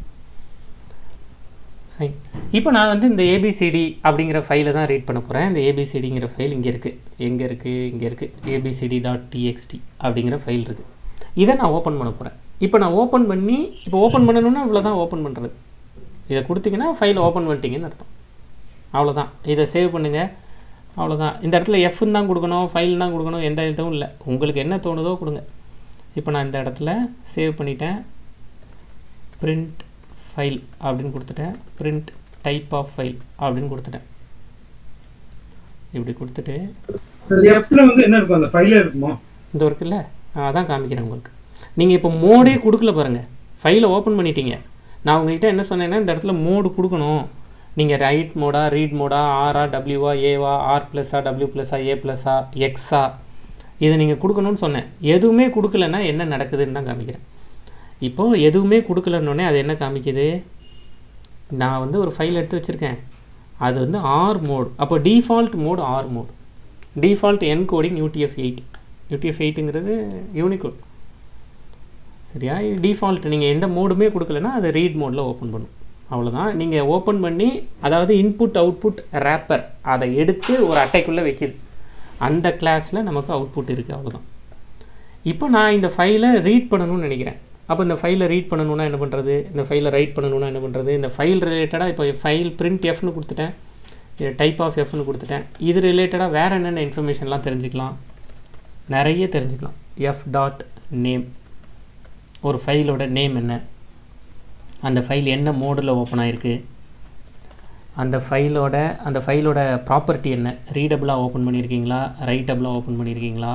ஃபைன் இப்போ நான் வந்து இந்த ஏபிசிடி அப்படிங்கிற ஃபைலை தான் ரீட் பண்ண போகிறேன் இந்த ஏபிசிடிங்கிற ஃபைல் இங்கே இருக்குது எங்கே இருக்குது இங்கே இருக்குது ஏபிசிடி டாட் டிஎக்ஸ்டி அப்படிங்கிற ஃபைல் இருக்குது இதை நான் ஓப்பன் பண்ண போகிறேன் இப்போ நான் ஓப்பன் பண்ணி இப்போ ஓப்பன் பண்ணணும்னா இவ்வளோ தான் ஓப்பன் பண்ணுறது இதை கொடுத்தீங்கன்னா ஃபைல் ஓப்பன் பண்ணிட்டீங்கன்னு அர்த்தம் அவ்வளோதான் இதை சேவ் பண்ணுங்கள் அவ்வளோதான் இந்த இடத்துல எஃப்னு தான் கொடுக்கணும் ஃபைல் தான் கொடுக்கணும் எந்த இதுவும் இல்லை உங்களுக்கு என்ன தோணுதோ கொடுங்க இப்போ நான் இந்த இடத்துல சேவ் பண்ணிட்டேன் பிரிண்ட் ஃபைல் அப்படின்னு கொடுத்துட்டேன் பிரிண்ட் டைப் ஆஃப் ஃபைல் அப்படின்னு கொடுத்துட்டேன் இப்படி கொடுத்துட்டு எஃப்ல வந்து என்ன இருக்கும் அந்த ஃபைல இருக்குமா இந்த இருக்குல்ல நான் அதான் காமிக்கிறேன் உங்களுக்கு நீங்கள் இப்போ மோடே கொடுக்கல பாருங்கள் ஃபைலை ஓப்பன் பண்ணிட்டீங்க நான் உங்ககிட்ட என்ன சொன்னேன்னா இந்த இடத்துல மோடு கொடுக்கணும் நீங்கள் ரைட் மோடா ரீட் மோடா ஆரா டபிள்யூவா ஏவா ஆர் ப்ளஸ்ஸா டபிள்யூ ப்ளஸ்ஸா ஏ ப்ளஸ்ஸா எக்ஸா இதை நீங்கள் கொடுக்கணும்னு சொன்னேன் எதுவுமே கொடுக்கலன்னா என்ன நடக்குதுன்னு தான் காமிக்கிறேன் இப்போது எதுவுமே கொடுக்கலன்னொடனே அது என்ன காமிக்குது நான் வந்து ஒரு ஃபைல் எடுத்து வச்சுருக்கேன் அது வந்து ஆர் மோட் அப்போ default mode R mode default encoding UTF eight UTF எயிட்டுங்கிறது யூனிகோட் சரியா டிஃபால்ட் நீங்கள் எந்த மோடுமே கொடுக்கலன்னா அது ரீட் மோடில் ஓப்பன் பண்ணும் அவ்வளோதான் நீங்கள் ஓப்பன் பண்ணி அதாவது இன்புட் அவுட்புட் ரேப்பர் அதை எடுத்து ஒரு அட்டைக்குள்ளே வைக்கிது அந்த கிளாஸில் நமக்கு அவுட்புட் இருக்குது அவ்வளோதான் இப்போ நான் இந்த ஃபைலை ரீட் பண்ணணும்னு நினைக்கிறேன் அப்போ இந்த ஃபைலை ரீட் பண்ணணும்னா என்ன பண்ணுறது இந்த ஃபைலை ரைட் பண்ணணும்னா என்ன பண்ணுறது இந்த ஃபைல் ரிலேட்டடாக இப்போ ஃபைல் பிரிண்ட் எஃப்னு கொடுத்துட்டேன் டைப் ஆஃப் எஃப்னு கொடுத்துட்டேன் இது ரிலேட்டடாக வேறு என்னென்ன இன்ஃபர்மேஷன்லாம் தெரிஞ்சுக்கலாம் நிறைய தெரிஞ்சுக்கலாம் எஃப் டாட் நேம் ஒரு ஃபைலோட நேம் என்ன அந்த ஃபைல் என்ன மோடில் ஓப்பன் ஆகிருக்கு அந்த ஃபைலோட அந்த ஃபைலோட ப்ராப்பர்ட்டி என்ன ரீடபுளாக ஓப்பன் பண்ணியிருக்கீங்களா ரைட்டபுளாக ஓப்பன் பண்ணியிருக்கீங்களா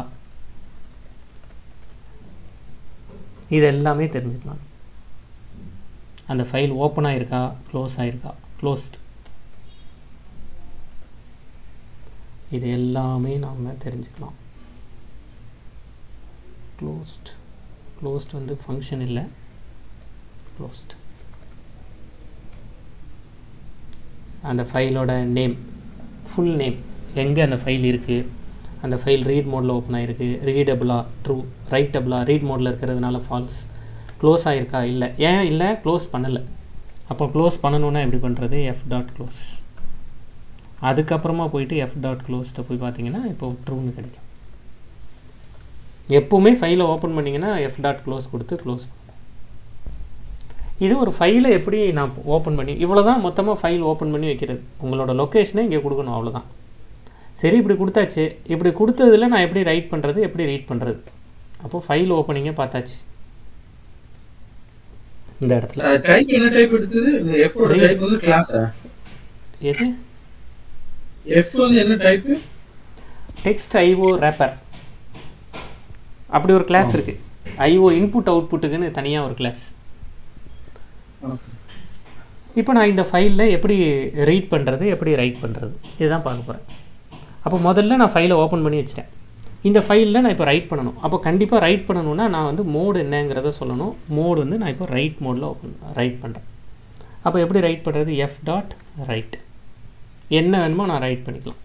இது எல்லாமே தெரிஞ்சுக்கலாம் அந்த ஃபைல் ஓப்பன் ஆகிருக்கா க்ளோஸ் ஆகிருக்கா க்ளோஸ்ட் இது எல்லாமே நாம் தெரிஞ்சுக்கலாம் க்ளோஸ்ட் க்ளோஸ்ட் வந்து ஃபங்க்ஷன் இல்லை க்ளோஸ்ட் அந்த ஃபைலோட நேம் ஃபுல் நேம் எங்கே அந்த ஃபைல் இருக்குது அந்த ஃபைல் ரீட் மோடில் ஓப்பன் ஆகிருக்கு ரீடபுளா ட்ரூ ரைட்டபுளா ரீட் மோடில் இருக்கிறதுனால ஃபால்ஸ் க்ளோஸ் ஆகிருக்கா இல்லை ஏன் இல்லை க்ளோஸ் பண்ணலை அப்போ க்ளோஸ் பண்ணணுன்னா எப்படி பண்ணுறது எஃப் டாட் க்ளோஸ் அதுக்கப்புறமா போயிட்டு எஃப் டாட் க்ளோஸ்ட்டை போய் பார்த்தீங்கன்னா இப்போ ட்ரூன்னு கிடைக்கும் எப்போவுமே ஃபைலை ஓப்பன் பண்ணிங்கன்னா எஃப் டாட் க்ளோஸ் கொடுத்து க்ளோஸ் இது ஒரு ஃபைலை எப்படி நான் ஓப்பன் பண்ணி இவ்வளோ தான் மொத்தமாக ஃபைல் ஓப்பன் பண்ணி வைக்கிறது உங்களோட லொக்கேஷனை இங்கே கொடுக்கணும் அவ்வளோதான் சரி இப்படி கொடுத்தாச்சு இப்படி கொடுத்ததில் நான் எப்படி ரைட் பண்ணுறது எப்படி ரீட் பண்ணுறது அப்போது ஃபைல் ஓப்பனிங்கே பார்த்தாச்சு இந்த இடத்துல டைப் என்ன டைப் எடுத்தது இந்த எஃப் ஓட டைப் வந்து கிளாஸா எது எஃப் வந்து என்ன டைப் டெக்ஸ்ட் ஐஓ ரேப்பர் அப்படி ஒரு கிளாஸ் இருக்குது ஐஓ இன்புட் அவுட்புட்டுக்குன்னு தனியாக ஒரு கிளாஸ் இப்போ நான் இந்த ஃபைலில் எப்படி ரீட் பண்ணுறது எப்படி ரைட் பண்ணுறது இதுதான் பார்க்க போகிறேன் அப்போ முதல்ல நான் ஃபைலை ஓப்பன் பண்ணி வச்சிட்டேன் இந்த ஃபைலில் நான் இப்போ ரைட் பண்ணணும் அப்போ கண்டிப்பாக ரைட் பண்ணணும்னா நான் வந்து மோடு என்னங்கிறத சொல்லணும் மோடு வந்து நான் இப்போ ரைட் மோடில் ஓப்பன் ரைட் பண்ணுறேன் அப்போ எப்படி ரைட் பண்ணுறது எஃப் டாட் ரைட் என்ன வேணுமோ நான் ரைட் பண்ணிக்கலாம்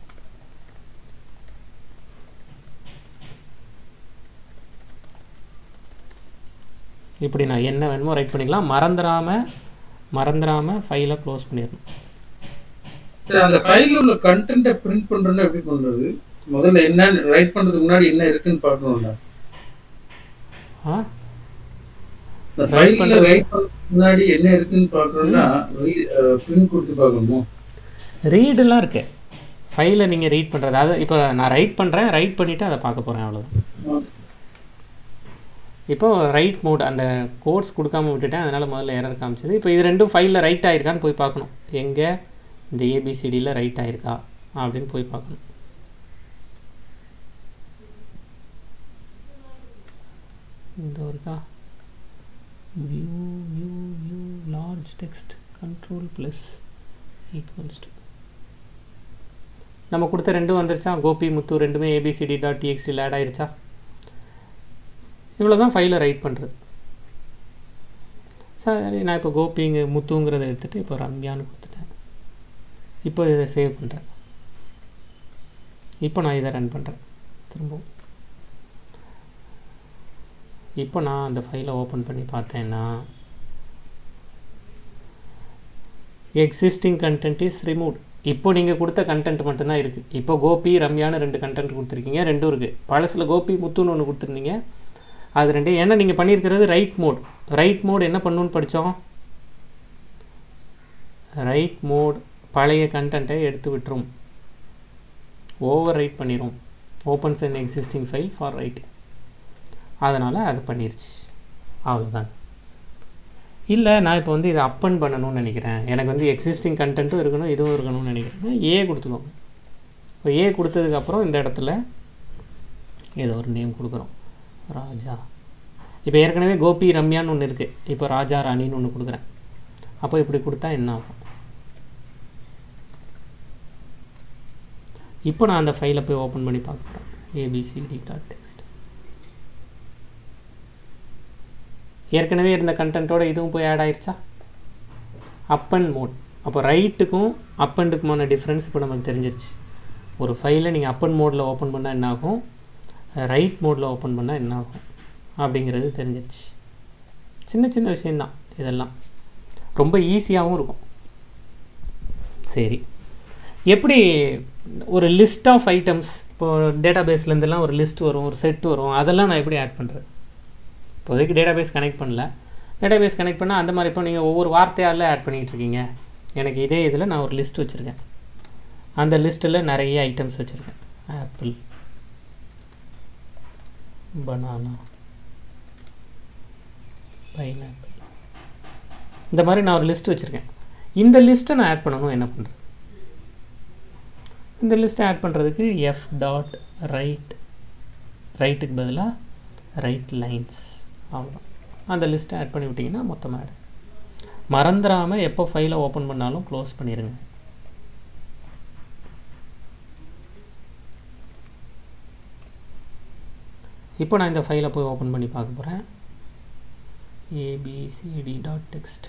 இப்படி நான் என்ன வேணுமோ ரைட் பண்ணிக்கலாம் மறந்துடாமல் மறந்துடாமல் ஃபைலை க்ளோஸ் பண்ணிடணும் சரி அந்த ஃபைல்ல உள்ள கண்டென்ட்டை பிரிண்ட் பண்றதுன்னா எப்படி பண்றது முதல்ல என்ன ரைட் பண்றதுக்கு முன்னாடி என்ன இருக்குன்னு பார்க்கணும்ல ஆ இந்த Write ஃபைல்ல பண்றது- ரைட் பண்றதுக்கு முன்னாடி என்ன இருக்குன்னு பார்க்கணும்னா பிரிண்ட் கொடுத்து பார்க்கணுமோ ரீடெல்லாம் இருக்கு ஃபைலை நீங்கள் ரீட் பண்ணுறது அதாவது இப்போ நான் ரைட் பண்ணுறேன் ரைட் பண்ணிவிட்டு அதை பார்க்க போகிறேன் அவ்வளோதான் இப்போ ரைட் மோட் அந்த கோட்ஸ் கொடுக்காம விட்டுட்டேன் அதனால் முதல்ல எரர் காமிச்சது இப்போ இது ரெண்டும் ஃபைலில் ரைட் ஆயிருக்கான்னு போய் பார்க்கணும் எங்கே இந்த ஏபிசிடியில் ரைட் ஆயிருக்கா அப்படின்னு போய் பார்க்கணும் இந்த இருக்கா view view view large text control plus equals to நம்ம கொடுத்த ரெண்டும் வந்துருச்சா கோபி முத்து ரெண்டுமே ஏபிசிடி டாட் டிஎக்ஸ்டியில் ஆட் ஆயிருச்சா இவ்வளோ தான் ஃபைலை ரைட் பண்ணுறது சரி நான் இப்போ கோபிங்க முத்துங்கிறத எடுத்துகிட்டு இப்போ ரம்யான்னு கொடுத்துட்டேன் இப்போ இதை சேவ் பண்ணுறேன் இப்போ நான் இதை ரன் பண்ணுறேன் திரும்பவும் இப்போ நான் அந்த ஃபைலை ஓப்பன் பண்ணி பார்த்தேன்னா எக்ஸிஸ்டிங் கண்டென்ட் இஸ் ரிமூவ் இப்போ நீங்கள் கொடுத்த கண்டென்ட் மட்டும்தான் இருக்குது இப்போ கோபி ரம்யான்னு ரெண்டு கண்டென்ட் கொடுத்துருக்கீங்க ரெண்டும் இருக்குது பழசில் கோபி முத்துன்னு ஒன்று கொடுத்துருந்தீங்க அது ரெண்டு ஏன்னா நீங்கள் பண்ணியிருக்கிறது ரைட் மோட் ரைட் மோட் என்ன பண்ணுன்னு படித்தோம் ரைட் மோட் பழைய கண்டென்ட்டை எடுத்து விட்டுரும் ஓவர் ரைட் பண்ணிடும் opens and existing file for write அதனால் அது பண்ணிருச்சு அவ்வளோதான் இல்லை நான் இப்போ வந்து இதை அப்பன் பண்ணணும்னு நினைக்கிறேன் எனக்கு வந்து எக்ஸிஸ்டிங் கண்டென்ட்டும் இருக்கணும் இதுவும் இருக்கணும்னு நினைக்கிறேன் ஏ கொடுத்துக்கோங்க இப்போ ஏ கொடுத்ததுக்கப்புறம் இந்த இடத்துல ஏதோ ஒரு நேம் கொடுக்குறோம் ராஜா இப்போ ஏற்கனவே கோபி ரம்யான்னு ஒன்று இருக்குது இப்போ ராஜா ராணின்னு ஒன்று கொடுக்குறேன் அப்போ இப்படி கொடுத்தா என்ன ஆகும் இப்போ நான் அந்த ஃபைலை போய் ஓப்பன் பண்ணி பார்க்க போகிறேன் ஏபிசிடி டாட் டெக்ஸ்ட் ஏற்கனவே இருந்த கண்டென்ட்டோட இதுவும் போய் ஆட் ஆயிருச்சா அப் அண்ட் மோட் அப்போ ரைட்டுக்கும் அப் அண்டுக்குமான டிஃப்ரென்ஸ் இப்போ நமக்கு தெரிஞ்சிருச்சு ஒரு ஃபைலை நீங்கள் அப் அண்ட் மோடில் ஓப்பன் பண்ணால் என்ன ஆகும் ரைட் மோடில் ஓப்பன் பண்ணால் என்ன ஆகும் அப்படிங்கிறது தெரிஞ்சிருச்சு சின்ன சின்ன விஷயந்தான் இதெல்லாம் ரொம்ப ஈஸியாகவும் இருக்கும் சரி எப்படி ஒரு லிஸ்ட் ஆஃப் ஐட்டம்ஸ் இப்போ டேட்டா பேஸ்லேருந்துலாம் ஒரு லிஸ்ட் வரும் ஒரு செட் வரும் அதெல்லாம் நான் எப்படி ஆட் பண்ணுறது இப்போதைக்கு டேட்டா பேஸ் கனெக்ட் பண்ணல டேட்டா பேஸ் கனெக்ட் பண்ணால் அந்த மாதிரி இப்போ நீங்கள் ஒவ்வொரு வார்த்தையால் ஆட் பண்ணிகிட்டு இருக்கீங்க எனக்கு இதே இதில் நான் ஒரு லிஸ்ட் வச்சுருக்கேன் அந்த லிஸ்ட்டில் நிறைய ஐட்டம்ஸ் வச்சுருக்கேன் ஆப்பிள் பனானா பைனாப்பிள் இந்த மாதிரி நான் ஒரு லிஸ்ட் வச்சுருக்கேன் இந்த லிஸ்ட்டை நான் ஆட் பண்ணணும் என்ன பண்ணுறது இந்த லிஸ்ட்டை ஆட் பண்ணுறதுக்கு எஃப் டாட் ரைட் ரைட்டுக்கு பதிலாக ரைட் லைன்ஸ் அவ்வளோதான் அந்த லிஸ்ட்டை ஆட் பண்ணி விட்டிங்கன்னா மொத்தமாக ஆட் மறந்துடாமல் எப்போ ஃபைலை ஓப்பன் பண்ணாலும் க்ளோஸ் பண்ணிடுங்க இப்போ நான் இந்த ஃபைலை போய் ஓப்பன் பண்ணி பார்க்க போகிறேன் ABCD dot text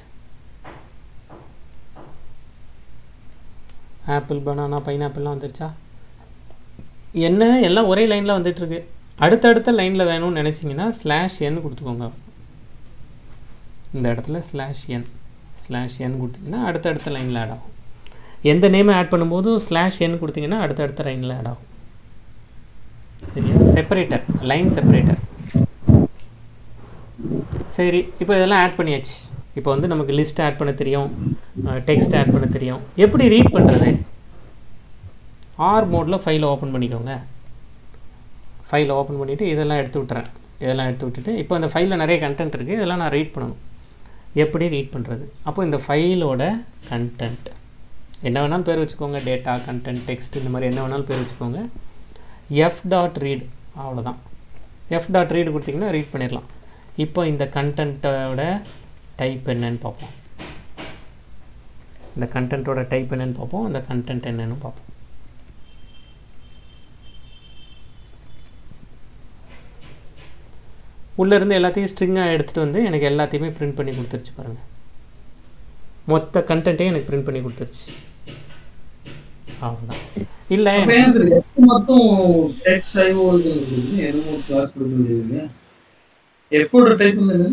apple banana பைனாப்பிள்லாம் வந்துருச்சா என்ன எல்லாம் ஒரே லைனில் வந்துட்டுருக்கு அடுத்தடுத்த லைனில் வேணும்னு நினச்சிங்கன்னா ஸ்லாஷ் என் கொடுத்துக்கோங்க இந்த இடத்துல ஸ்லாஷ் என் ஸ்லாஷ் என் கொடுத்தீங்கன்னா அடுத்தடுத்த லைனில் ஆட் ஆகும் எந்த நேமை ஆட் பண்ணும்போதும் ஸ்லாஷ் என் கொடுத்தீங்கன்னா அடுத்தடுத்த லைனில் ஆட் ஆகும் சரியா செப்பரேட்டர் லைன் செப்பரேட்டர் சரி இப்போ இதெல்லாம் ஆட் பண்ணியாச்சு இப்போ வந்து நமக்கு லிஸ்ட் ஆட் பண்ண தெரியும் டெக்ஸ்ட் ஆட் பண்ண தெரியும் எப்படி ரீட் பண்ணுறது ஆர் மோடில் ஃபைலை ஓப்பன் பண்ணிக்கோங்க ஃபைலை ஓப்பன் பண்ணிவிட்டு இதெல்லாம் எடுத்து விட்டுறேன் இதெல்லாம் எடுத்து விட்டுட்டு இப்போ இந்த ஃபைலில் நிறைய கண்டென்ட் இருக்குது இதெல்லாம் நான் ரீட் பண்ணணும் எப்படி ரீட் பண்ணுறது அப்போ இந்த ஃபைலோட கண்டென்ட் என்ன வேணாலும் பேர் வச்சுக்கோங்க டேட்டா கண்டென்ட் டெக்ஸ்ட் இந்த மாதிரி என்ன வேணாலும் பேர் வச்சுக்கோங்க எஃப் டாட் ரீட் அவ்வளோதான் எஃப் டாட் ரீட் கொடுத்தீங்கன்னா ரீட் பண்ணிடலாம் இப்போ இந்த கண்டென்ட்டோட டைப் என்னன்னு பார்ப்போம் இந்த கண்டென்ட்டோட டைப் என்னன்னு பார்ப்போம் அந்த கண்டென்ட் என்னன்னு பார்ப்போம் உள்ளேருந்து எல்லாத்தையும் ஸ்ட்ரிங்காக எடுத்துகிட்டு வந்து எனக்கு எல்லாத்தையுமே பிரிண்ட் பண்ணி கொடுத்துருச்சு பாருங்கள் மொத்த கண்டென்ட்டையும் எனக்கு பிரிண்ட் பண்ணி கொடுத்துருச்சு அவ்வளோதான் இல்லை அப்ப ஏன் சார் எஃப் மட்டும் டெக்ஸ்ட் ஐஓ இருக்குது என்னமோ கிளாஸ் கொடுக்க வேண்டியது எஃபோட டைப் வந்து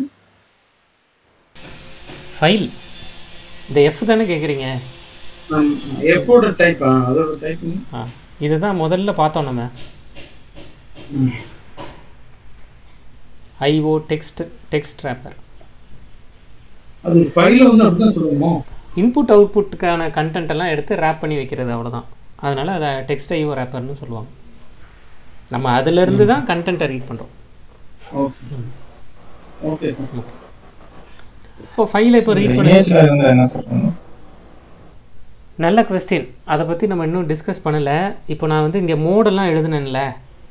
ஃபைல் இந்த எஃப் தானே கேட்குறீங்க எஃபோட டைப் அதோட டைப் ஆ இதுதான் முதல்ல பார்த்தோம் நம்ம ஐஓ டெக்ஸ்ட் டெக்ஸ்ட் ரேப்பர் அது ஃபைல வந்து அப்படிதான் சொல்லுவோமோ இன்புட் அவுட்புட்டுக்கான கண்டென்ட் எல்லாம் எடுத்து ரேப் பண்ணி வைக்கிறது அவ்வளோதான் அதனால் அதை டெக்ஸ்ட் ஐஓ ரேப்பர்னு சொல்லுவாங்க நம்ம அதிலிருந்து தான் கண்டென்ட்டை ரீட் பண்ணுறோம் ஓகே ஓகே சார் இப்போ ஃபைலை இப்போ ரீட் பண்ணி இமேஜ்ல இருந்தா என்ன சார் பண்ணும் நல்ல கொஸ்டின் அதை பற்றி நம்ம இன்னும் டிஸ்கஸ் பண்ணலை இப்போ நான் வந்து இங்கே மோடெல்லாம் எழுதுனேன்ல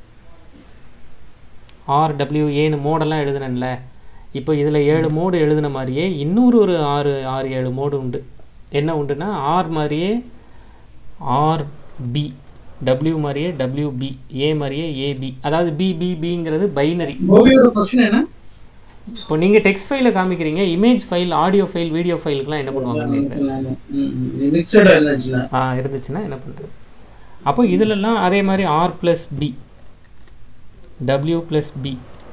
ஆர்டபிள்யூஏன்னு மோடெல்லாம் எழுதுனேன்ல இப்போ இதில் ஏழு மோடு எழுதின மாதிரியே இன்னொரு ஒரு ஆறு ஆறு ஏழு மோடு உண்டு என்ன உண்டுன்னா ஆர் மாதிரியே ஆர் பி டபிள்யூ மாதிரியே டபிள்யூ பி ஏ மாதிரியே ஏபி அதாவது பி பி பிங்கிறது பைனரி கோபியோட கொஸ்டின் என்ன இப்போ நீங்கள் டெக்ஸ்ட் ஃபைலை காமிக்கிறீங்க image file audio file video ஃபைலுக்குலாம் என்ன பண்ணுவாங்க மிக்சடா இருந்துச்சுன்னா ஆ இருந்துச்சுன்னா என்ன பண்ணுறது அப்போ இதிலெல்லாம் அதே மாதிரி R plus B W plus B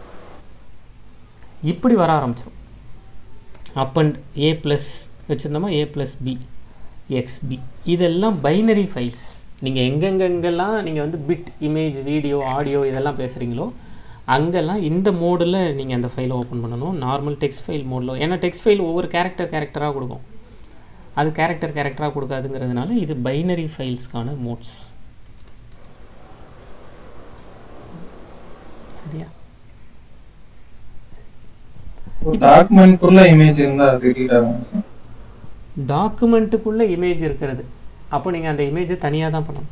இப்படி வர ஆரம்பிச்சிடும் அப் அண்ட் ஏ ப்ளஸ் வச்சுருந்தோமா ஏ ப்ளஸ் பி எக்ஸ்பி இதெல்லாம் பைனரி ஃபைல்ஸ் நீங்கள் எங்கெங்கெங்கெல்லாம் நீங்கள் வந்து பிட் இமேஜ் வீடியோ ஆடியோ இதெல்லாம் பேசுகிறீங்களோ அங்கெல்லாம் இந்த மோடில் நீங்கள் அந்த ஃபைலை ஓப்பன் பண்ணணும் நார்மல் டெக்ஸ்ட் ஃபைல் மோடில் ஏன்னா டெக்ஸ்ட் ஃபைல் ஒவ்வொரு கேரக்டர் கேரக்டராக கொடுக்கும் அது கேரக்டர் கேரக்டராக கொடுக்காதுங்கிறதுனால இது பைனரி ஃபைல்ஸ்க்கான மோட்ஸ் சரியா டாக்குமெண்ட்குள்ள இமேஜ் இருந்தா அது ரீட் ஆகும் சார் டாக்குமெண்ட்டுக்குள்ளே இமேஜ் இருக்கிறது அப்போ நீங்கள் அந்த இமேஜை தனியாக தான் பண்ணணும்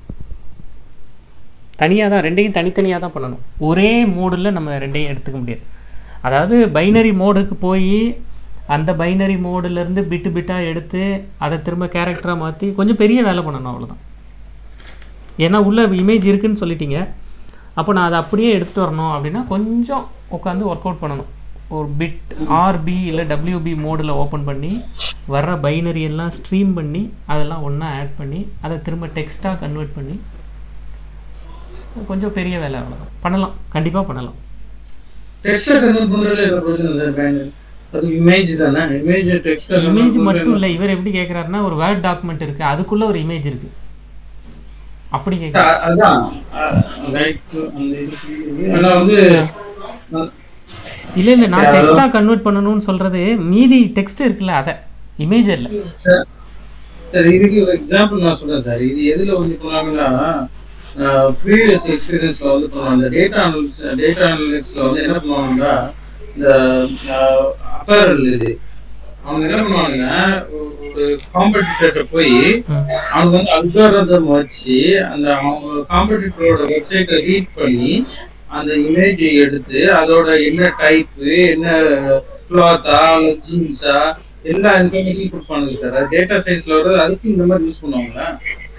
தனியாக தான் ரெண்டையும் தனித்தனியாக தான் பண்ணணும் ஒரே மோடில் நம்ம ரெண்டையும் எடுத்துக்க முடியாது அதாவது பைனரி மோடுக்கு போய் அந்த பைனரி மோடுலேருந்து பிட்டு பிட்டாக எடுத்து அதை திரும்ப கேரக்டராக மாற்றி கொஞ்சம் பெரிய வேலை பண்ணணும் அவ்வளோதான் ஏன்னா உள்ள இமேஜ் இருக்குன்னு சொல்லிட்டீங்க அப்போ நான் அதை அப்படியே எடுத்துகிட்டு வரணும் அப்படின்னா கொஞ்சம் உட்காந்து ஒர்க் அவுட் பண்ணணும் ஒரு பிட் ஆர்பி இல்லை டபிள்யூபி மோடில் ஓப்பன் பண்ணி வர்ற பைனரி எல்லாம் ஸ்ட்ரீம் பண்ணி அதெல்லாம் ஒன்றா ஆட் பண்ணி அதை திரும்ப டெக்ஸ்ட்டாக கன்வெர்ட் பண்ணி கொஞ்சம் பெரிய வேலை அவ்வளோதான் பண்ணலாம் கண்டிப்பாக பண்ணலாம் டெக்ஸ்ட் கன்வெர்ட் பண்றதுல என்ன பிரச்சனை சார் பேங்க் அது இமேஜ் தானே இமேஜ் டெக்ஸ்ட் இமேஜ் மட்டும் இல்லை இவர் எப்படி கேட்குறாருன்னா ஒரு வேர்ட் டாக்குமெண்ட் இருக்கு அதுக்குள்ள ஒரு இமேஜ் இருக்கு அப்படி கேட்குறாரு அதான் ரைட் அந்த இது ஆனா வந்து அஹ், இல்லை இல்லை நான் டெக்ஸ்ட்டாக கன்வெர்ட் பண்ணணும்னு சொல்றது மீதி டெக்ஸ்ட் இருக்குல்ல அதை இமேஜ் இல்லை சார் சார் இதுக்கு ஒரு எக்ஸாம்பிள் நான் சொல்றேன் சார் இது எதுல வந்து போனாங்கன்னா ப்ரீவியஸ் எக்ஸ்பீரியன்ஸ்ல வந்து பண்ணுவாங்க இந்த டேட்டா அனலிஸ் டேட்டா அனலிஸ்ட்ல வந்து என்ன பண்ணுவாங்கன்னா இந்த அப்பரல் இது அவங்க என்ன பண்ணுவாங்க ஒரு காம்படிட்டர்கிட்ட போய் ம் அவங்க வந்து அல்காரதம் வச்சு அந்த அவங்க காம்படிட்டரோட வெப்சைட்டை ரீட் பண்ணி அந்த இமேஜை எடுத்து அதோட என்ன டைப்பு என்ன கிளாத்தா இல்லை ஜீன்ஸா எல்லா இன்ஃபர்மேஷனும் கொடுப்பானுங்க சார் அது டேட்டா சயின்ஸ்ல வர்றது அதுக்கு இந்த மாதிரி யூஸ் பண்ணுவாங்களா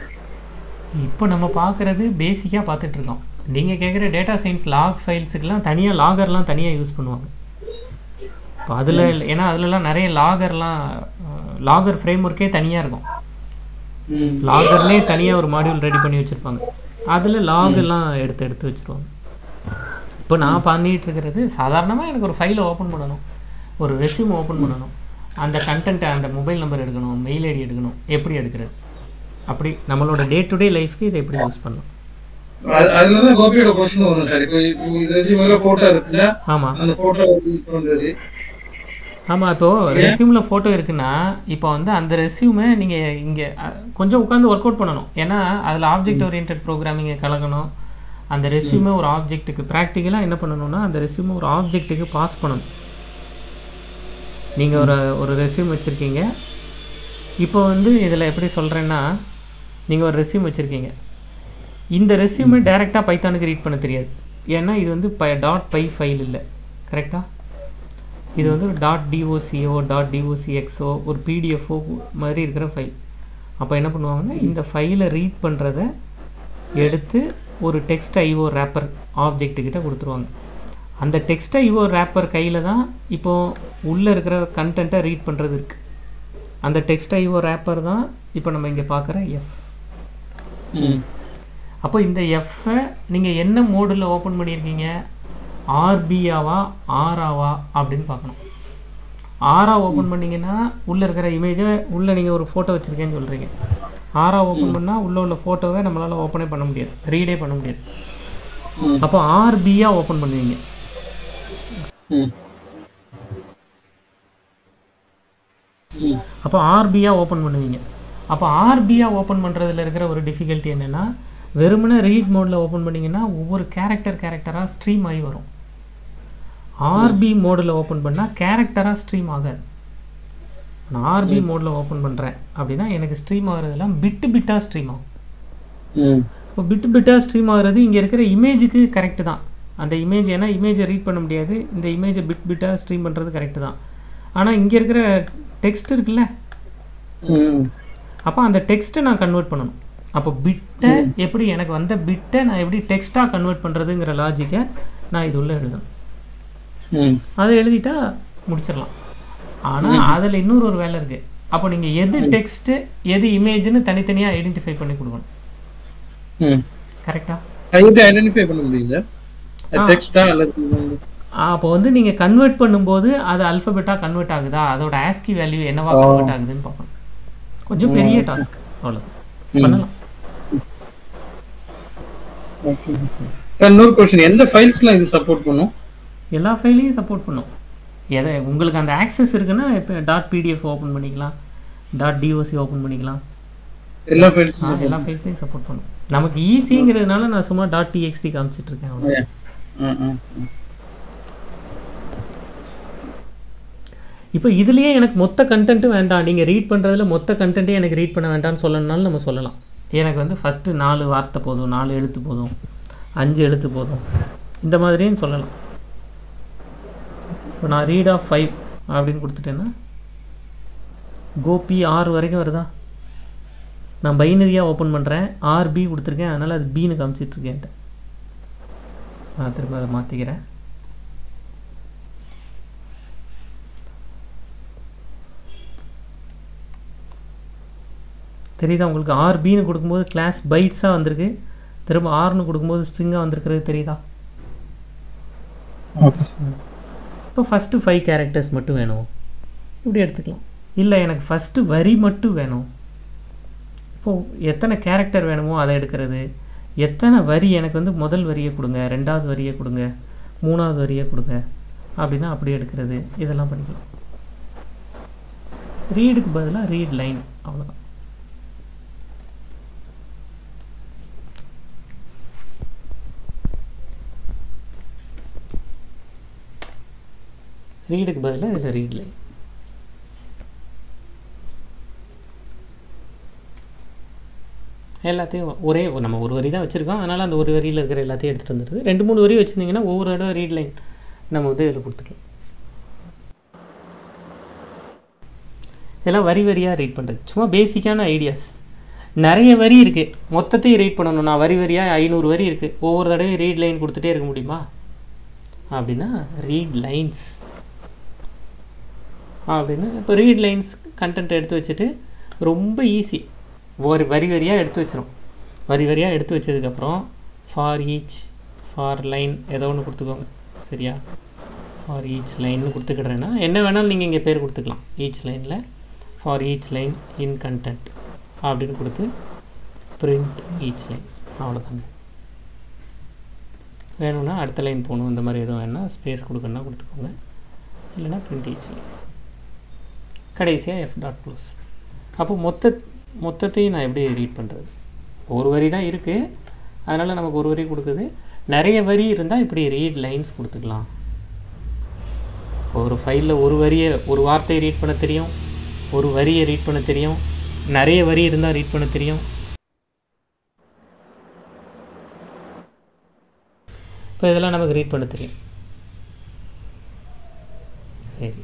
இப்போ நம்ம பார்க்குறது பேசிக்காக பார்த்துட்டு இருக்கோம் நீங்கள் கேட்குற டேட்டா சயின்ஸ் லாக் ஃபைல்ஸுக்கெலாம் தனியாக லாகர்லாம் தனியாக யூஸ் பண்ணுவாங்க இப்போ அதில் ஏன்னா அதுலலாம் நிறைய லாகர்லாம் லாகர் ஃப்ரேம் ஒர்க்கே தனியாக இருக்கும் ம் லாகர்லேயே தனியாக ஒரு மாடியூல் ரெடி பண்ணி வச்சுருப்பாங்க அதில் லாக் எல்லாம் எடுத்து எடுத்து வச்சுருவாங்க இப்போ நான் பண்ணிட்டு இருக்கிறது சாதாரணமாக எனக்கு ஒரு ஃபைலை ஓப்பன் பண்ணணும் ஒரு ரெஸ்யூம் ஓப்பன் பண்ணணும் அந்த கண்டென்ட்டை அந்த மொபைல் நம்பர் எடுக்கணும் மெயில் ஐடி எடுக்கணும் எப்படி எடுக்கிறது அப்படி நம்மளோட டே டு டே லைஃப்க்கு இதை எப்படி யூஸ் பண்ணலாம் அது- அதுலதான் கோபியோட கொஸ்டின் வரும் சார் இப்போ இது ரெசியூம்ல போட்டோ இருக்குல்ல ஆமாம் அந்த போட்டோ யூஸ் பண்றது ஆமாம் இப்போது ரெஸ்யூமில் ஃபோட்டோ இருக்குன்னா இப்போ வந்து அந்த ரெஸ்யூமை நீங்கள் இங்கே கொஞ்சம் உட்காந்து ஒர்க் அவுட் பண்ணணும் ஏன்னா அதில் ஆப்ஜெக்ட் ஓரியன்ட் ப்ரோக்ராமிங்கை கலக்கணும் அந்த ரெஸ்யூமை ஒரு ஆப்ஜெக்ட்டுக்கு ப்ராக்டிக்கலாக என்ன பண்ணணும்னா அந்த ரெஸ்யூமை ஒரு ஆப்ஜெக்ட்டுக்கு பாஸ் பண்ணணும் நீங்கள் ஒரு ஒரு ரெஸ்யூம் வச்சுருக்கீங்க இப்போ வந்து இதில் எப்படி சொல்கிறேன்னா நீங்கள் ஒரு ரெஸ்யூம் வச்சுருக்கீங்க இந்த ரெஸ்யூமை டைரெக்டாக பைத்தானுக்கு ரீட் பண்ண தெரியாது ஏன்னா இது வந்து பை டாட் பை ஃபைல் இல்லை கரெக்டாக இது வந்து டாட் டிஓசிஓ டாட் டிஓசிஎக்ஸோ ஒரு பிடிஎஃப்ஓ மாதிரி இருக்கிற ஃபைல் அப்போ என்ன பண்ணுவாங்கன்னா இந்த ஃபைலை ரீட் பண்ணுறத எடுத்து ஒரு டெக்ஸ்ட் ஐஓ ரேப்பர் ஆப்ஜெக்ட் கிட்ட கொடுத்துருவாங்க அந்த டெக்ஸ்ட் ஐஓ ரேப்பர் கையில் தான் இப்போது உள்ளே இருக்கிற கண்டென்ட்டை ரீட் பண்ணுறது இருக்குது அந்த டெக்ஸ்ட் ஐஓ ரேப்பர் தான் இப்போ நம்ம இங்கே பார்க்குற எஃப் ம் அப்போ இந்த எஃப்பை நீங்கள் என்ன மோடில் ஓப்பன் பண்ணியிருக்கீங்க ஆர்பியாவா ஆராவா அப்படின்னு பார்க்கணும் ஆரா ஓப்பன் பண்ணீங்கன்னா உள்ளே இருக்கிற இமேஜை உள்ளே நீங்கள் ஒரு ஃபோட்டோ வச்சுருக்கேன்னு சொல்கிறீங்க ஆரா ஓப்பன் பண்ணால் உள்ளே உள்ள ஃபோட்டோவை நம்மளால் ஓப்பனே பண்ண முடியாது ரீடே பண்ண முடியாது ம். அப்போ ஆர்பியா ஓப்பன் பண்ணுவீங்க ம் ம் அப்போ ஆர்பியா ஓப்பன் பண்ணுவீங்க அப்போ ஆர்பியா ஓப்பன் பண்ணுறதுல இருக்கிற ஒரு டிஃபிகல்ட்டி என்னென்னா வெறுமனே ரீட் மோடில் ஓப்பன் பண்ணிங்கன்னா ஒவ்வொரு கேரக்டர் கேரக்டராக ஸ்ட்ரீம் ஆகி வரும் ஆர்பி மோடில் ஓப்பன் பண்ணால் கேரக்டராக ஸ்ட்ரீம் ஆகாது நான் ஆர்பி மோடில் ஓப்பன் பண்ணுறேன் அப்படின்னா எனக்கு ஸ்ட்ரீம் ஆகுறதெல்லாம் பிட்டு பிட்டாக ஸ்ட்ரீம் ஆகும் ம் இப்போ பிட்டு பிட்டாக ஸ்ட்ரீம் ஆகுறது இங்கே இருக்கிற இமேஜுக்கு கரெக்டு தான் அந்த இமேஜ் ஏன்னா இமேஜை ரீட் பண்ண முடியாது இந்த இமேஜை பிட் பிட்டாக ஸ்ட்ரீம் பண்ணுறது கரெக்டு தான் ஆனால் இங்கே இருக்கிற டெக்ஸ்ட் இருக்குல்ல ம் அப்போ அந்த டெக்ஸ்ட்டை நான் கன்வெர்ட் பண்ணணும் அப்போ பிட்டை எப்படி எனக்கு வந்த பிட்டை நான் எப்படி டெக்ஸ்ட்டாக கன்வெர்ட் பண்ணுறதுங்கிற லாஜிக்கை நான் இது உள்ள எழுதணும் ம் அதை எழுதிட்டா முடிச்சிடலாம் ஆனால் அதில் இன்னொரு ஒரு வேலை இருக்குது அப்போ நீங்கள் எது டெக்ஸ்ட்டு எது இமேஜ்னு தனித்தனியாக ஐடென்டிஃபை பண்ணி கொடுக்கணும் ம் கரெக்டாக அது எப்படி ஐடென்டிஃபை பண்ண முடியும் சார் டெக்ஸ்டா அல்லது வந்து அப்போ வந்து நீங்கள் கன்வெர்ட் பண்ணும்போது அது அல்ஃபபெட்டாக கன்வெர்ட் ஆகுதா அதோட ஆஸ்கி வேல்யூ என்னவா கன்வெர்ட் ஆகுதுன்னு பார்க்கணும் கொஞ்சம் பெரிய டாஸ்க் அவ்வளோதான் பண்ணலாம் சார் இன்னொரு கொஸ்டின் எந்த ஃபைல்ஸ்லாம் இது சப்போர்ட் பண்ணும் எல்லா ஃபைலையும் சப்போர்ட் பண்ணும் எதை உங்களுக்கு அந்த ஆக்சஸ் இருக்குன்னா இப்போ டாட் பிடிஎஃப் ஓப்பன் பண்ணிக்கலாம் டாட் டிஓசி ஓப்பன் பண்ணிக்கலாம் எல்லா ஃபைல்ஸும் ஆ, எல்லா ஃபைல்ஸையும் சப்போர்ட் பண்ணும் நமக்கு ஈஸிங்கிறதுனால நான் சும்மா டாட் டிஎக்ஸ்டி காமிச்சிட்டு இருக்கேன் அவ்வளோ ம் ம் ம். இப்போ இதுலேயே எனக்கு மொத்த கண்டென்ட்டும் வேண்டாம் நீங்கள் ரீட் பண்ணுறதுல மொத்த கண்டென்ட்டே எனக்கு ரீட் பண்ண வேண்டாம்னு சொல்லணும்னாலும் நம்ம சொல்லலாம் எனக்கு வந்து ஃபஸ்ட்டு நாலு வார்த்தை போதும் நாலு எழுத்து போதும் அஞ்சு எழுத்து போதும் இந்த மாதிரியும் சொல்லலாம் இப்போ நான் ரீட் ஆஃப் ஃபைவ் அப்படின்னு கொடுத்துட்டேன்னா கோபி ஆறு வரைக்கும் வருதா நான் பைனரியாக ஓப்பன் பண்ணுறேன் ஆர் பி கொடுத்துருக்கேன் அதனால் அது பின்னு காமிச்சிட்ருக்கேன்ட்டு நான் திரும்ப அதை மாற்றிக்கிறேன் தெரியுதா உங்களுக்கு ஆர் பின்னு கொடுக்கும்போது கிளாஸ் பைட்ஸாக வந்திருக்கு திரும்ப ஆர்னு கொடுக்கும்போது ஸ்ட்ரிங்காக வந்திருக்கிறது தெரியுதா ஓகே இப்போ இப்போ ஃபஸ்ட்டு ஃபைவ் கேரக்டர்ஸ் மட்டும் வேணும் இப்படி எடுத்துக்கலாம் இல்லை எனக்கு ஃபஸ்ட்டு வரி மட்டும் வேணும் இப்போது எத்தனை கேரக்டர் வேணுமோ அதை எடுக்கிறது எத்தனை வரி எனக்கு வந்து முதல் வரியை கொடுங்க ரெண்டாவது வரியை கொடுங்க மூணாவது வரியை கொடுங்க அப்படின்னா அப்படி எடுக்கிறது இதெல்லாம் பண்ணிக்கலாம் ரீடுக்கு பதிலாக ரீட் லைன் அவ்வளோதான் ரீடுக்கு பதிலாக இதில் ரீட் லைன் எல்லாத்தையும் ஒரே நம்ம ஒரு வரி தான் வச்சுருக்கோம் அதனால் அந்த ஒரு வரியில் இருக்கிற எல்லாத்தையும் எடுத்துகிட்டு வந்துடுது ரெண்டு மூணு வரி வச்சுருந்தீங்கன்னா ஒவ்வொரு தடவை ரீட் லைன் நம்ம வந்து இதில் கொடுத்துக்கலாம் இதெல்லாம் வரி வரியாக ரீட் பண்ணுறது சும்மா பேசிக்கான ஐடியாஸ் நிறைய வரி இருக்குது மொத்தத்தையும் ரீட் பண்ணணும் நான் வரி வரியாக ஐநூறு வரி இருக்குது ஒவ்வொரு தடவையும் ரீட் லைன் கொடுத்துட்டே இருக்க முடியுமா அப்படின்னா ரீட் லைன்ஸ் அப்படின்னு இப்போ ரீட் லைன்ஸ் கண்டென்ட் எடுத்து வச்சுட்டு ரொம்ப ஈஸி ஒரு வரி வரியாக எடுத்து வச்சிடும் வரி வரியாக எடுத்து வச்சதுக்கப்புறம் ஃபார் ஈச் ஃபார் லைன் ஏதோ ஒன்று கொடுத்துக்கோங்க சரியா ஃபார் ஈச் லைன்னு கொடுத்துக்கிட்றேன்னா என்ன வேணாலும் நீங்கள் இங்கே பேர் கொடுத்துக்கலாம் ஈச் லைனில் for each line in content அப்படின்னு கொடுத்து பிரிண்ட் ஈச் லைன் அவ்வளோதாங்க வேணும்னா அடுத்த லைன் போகணும் இந்த மாதிரி எதுவும் வேணால் ஸ்பேஸ் கொடுக்கணுன்னா கொடுத்துக்கோங்க இல்லைனா பிரிண்ட் ஈச் லைன் கடைசியாக எஃப் டாட் க்ளோஸ் அப்போ மொத்த மொத்தத்தையும் நான் எப்படி ரீட் பண்ணுறது ஒரு வரி தான் இருக்குது அதனால் நமக்கு ஒரு வரி கொடுக்குது நிறைய வரி இருந்தால் இப்படி ரீட் லைன்ஸ் கொடுத்துக்கலாம் ஒரு ஃபைலில் ஒரு வரியை ஒரு வார்த்தையை ரீட் பண்ண தெரியும் ஒரு வரியை ரீட் பண்ண தெரியும் நிறைய வரி இருந்தால் ரீட் பண்ண தெரியும் இப்போ இதெல்லாம் நமக்கு ரீட் பண்ண தெரியும் சரி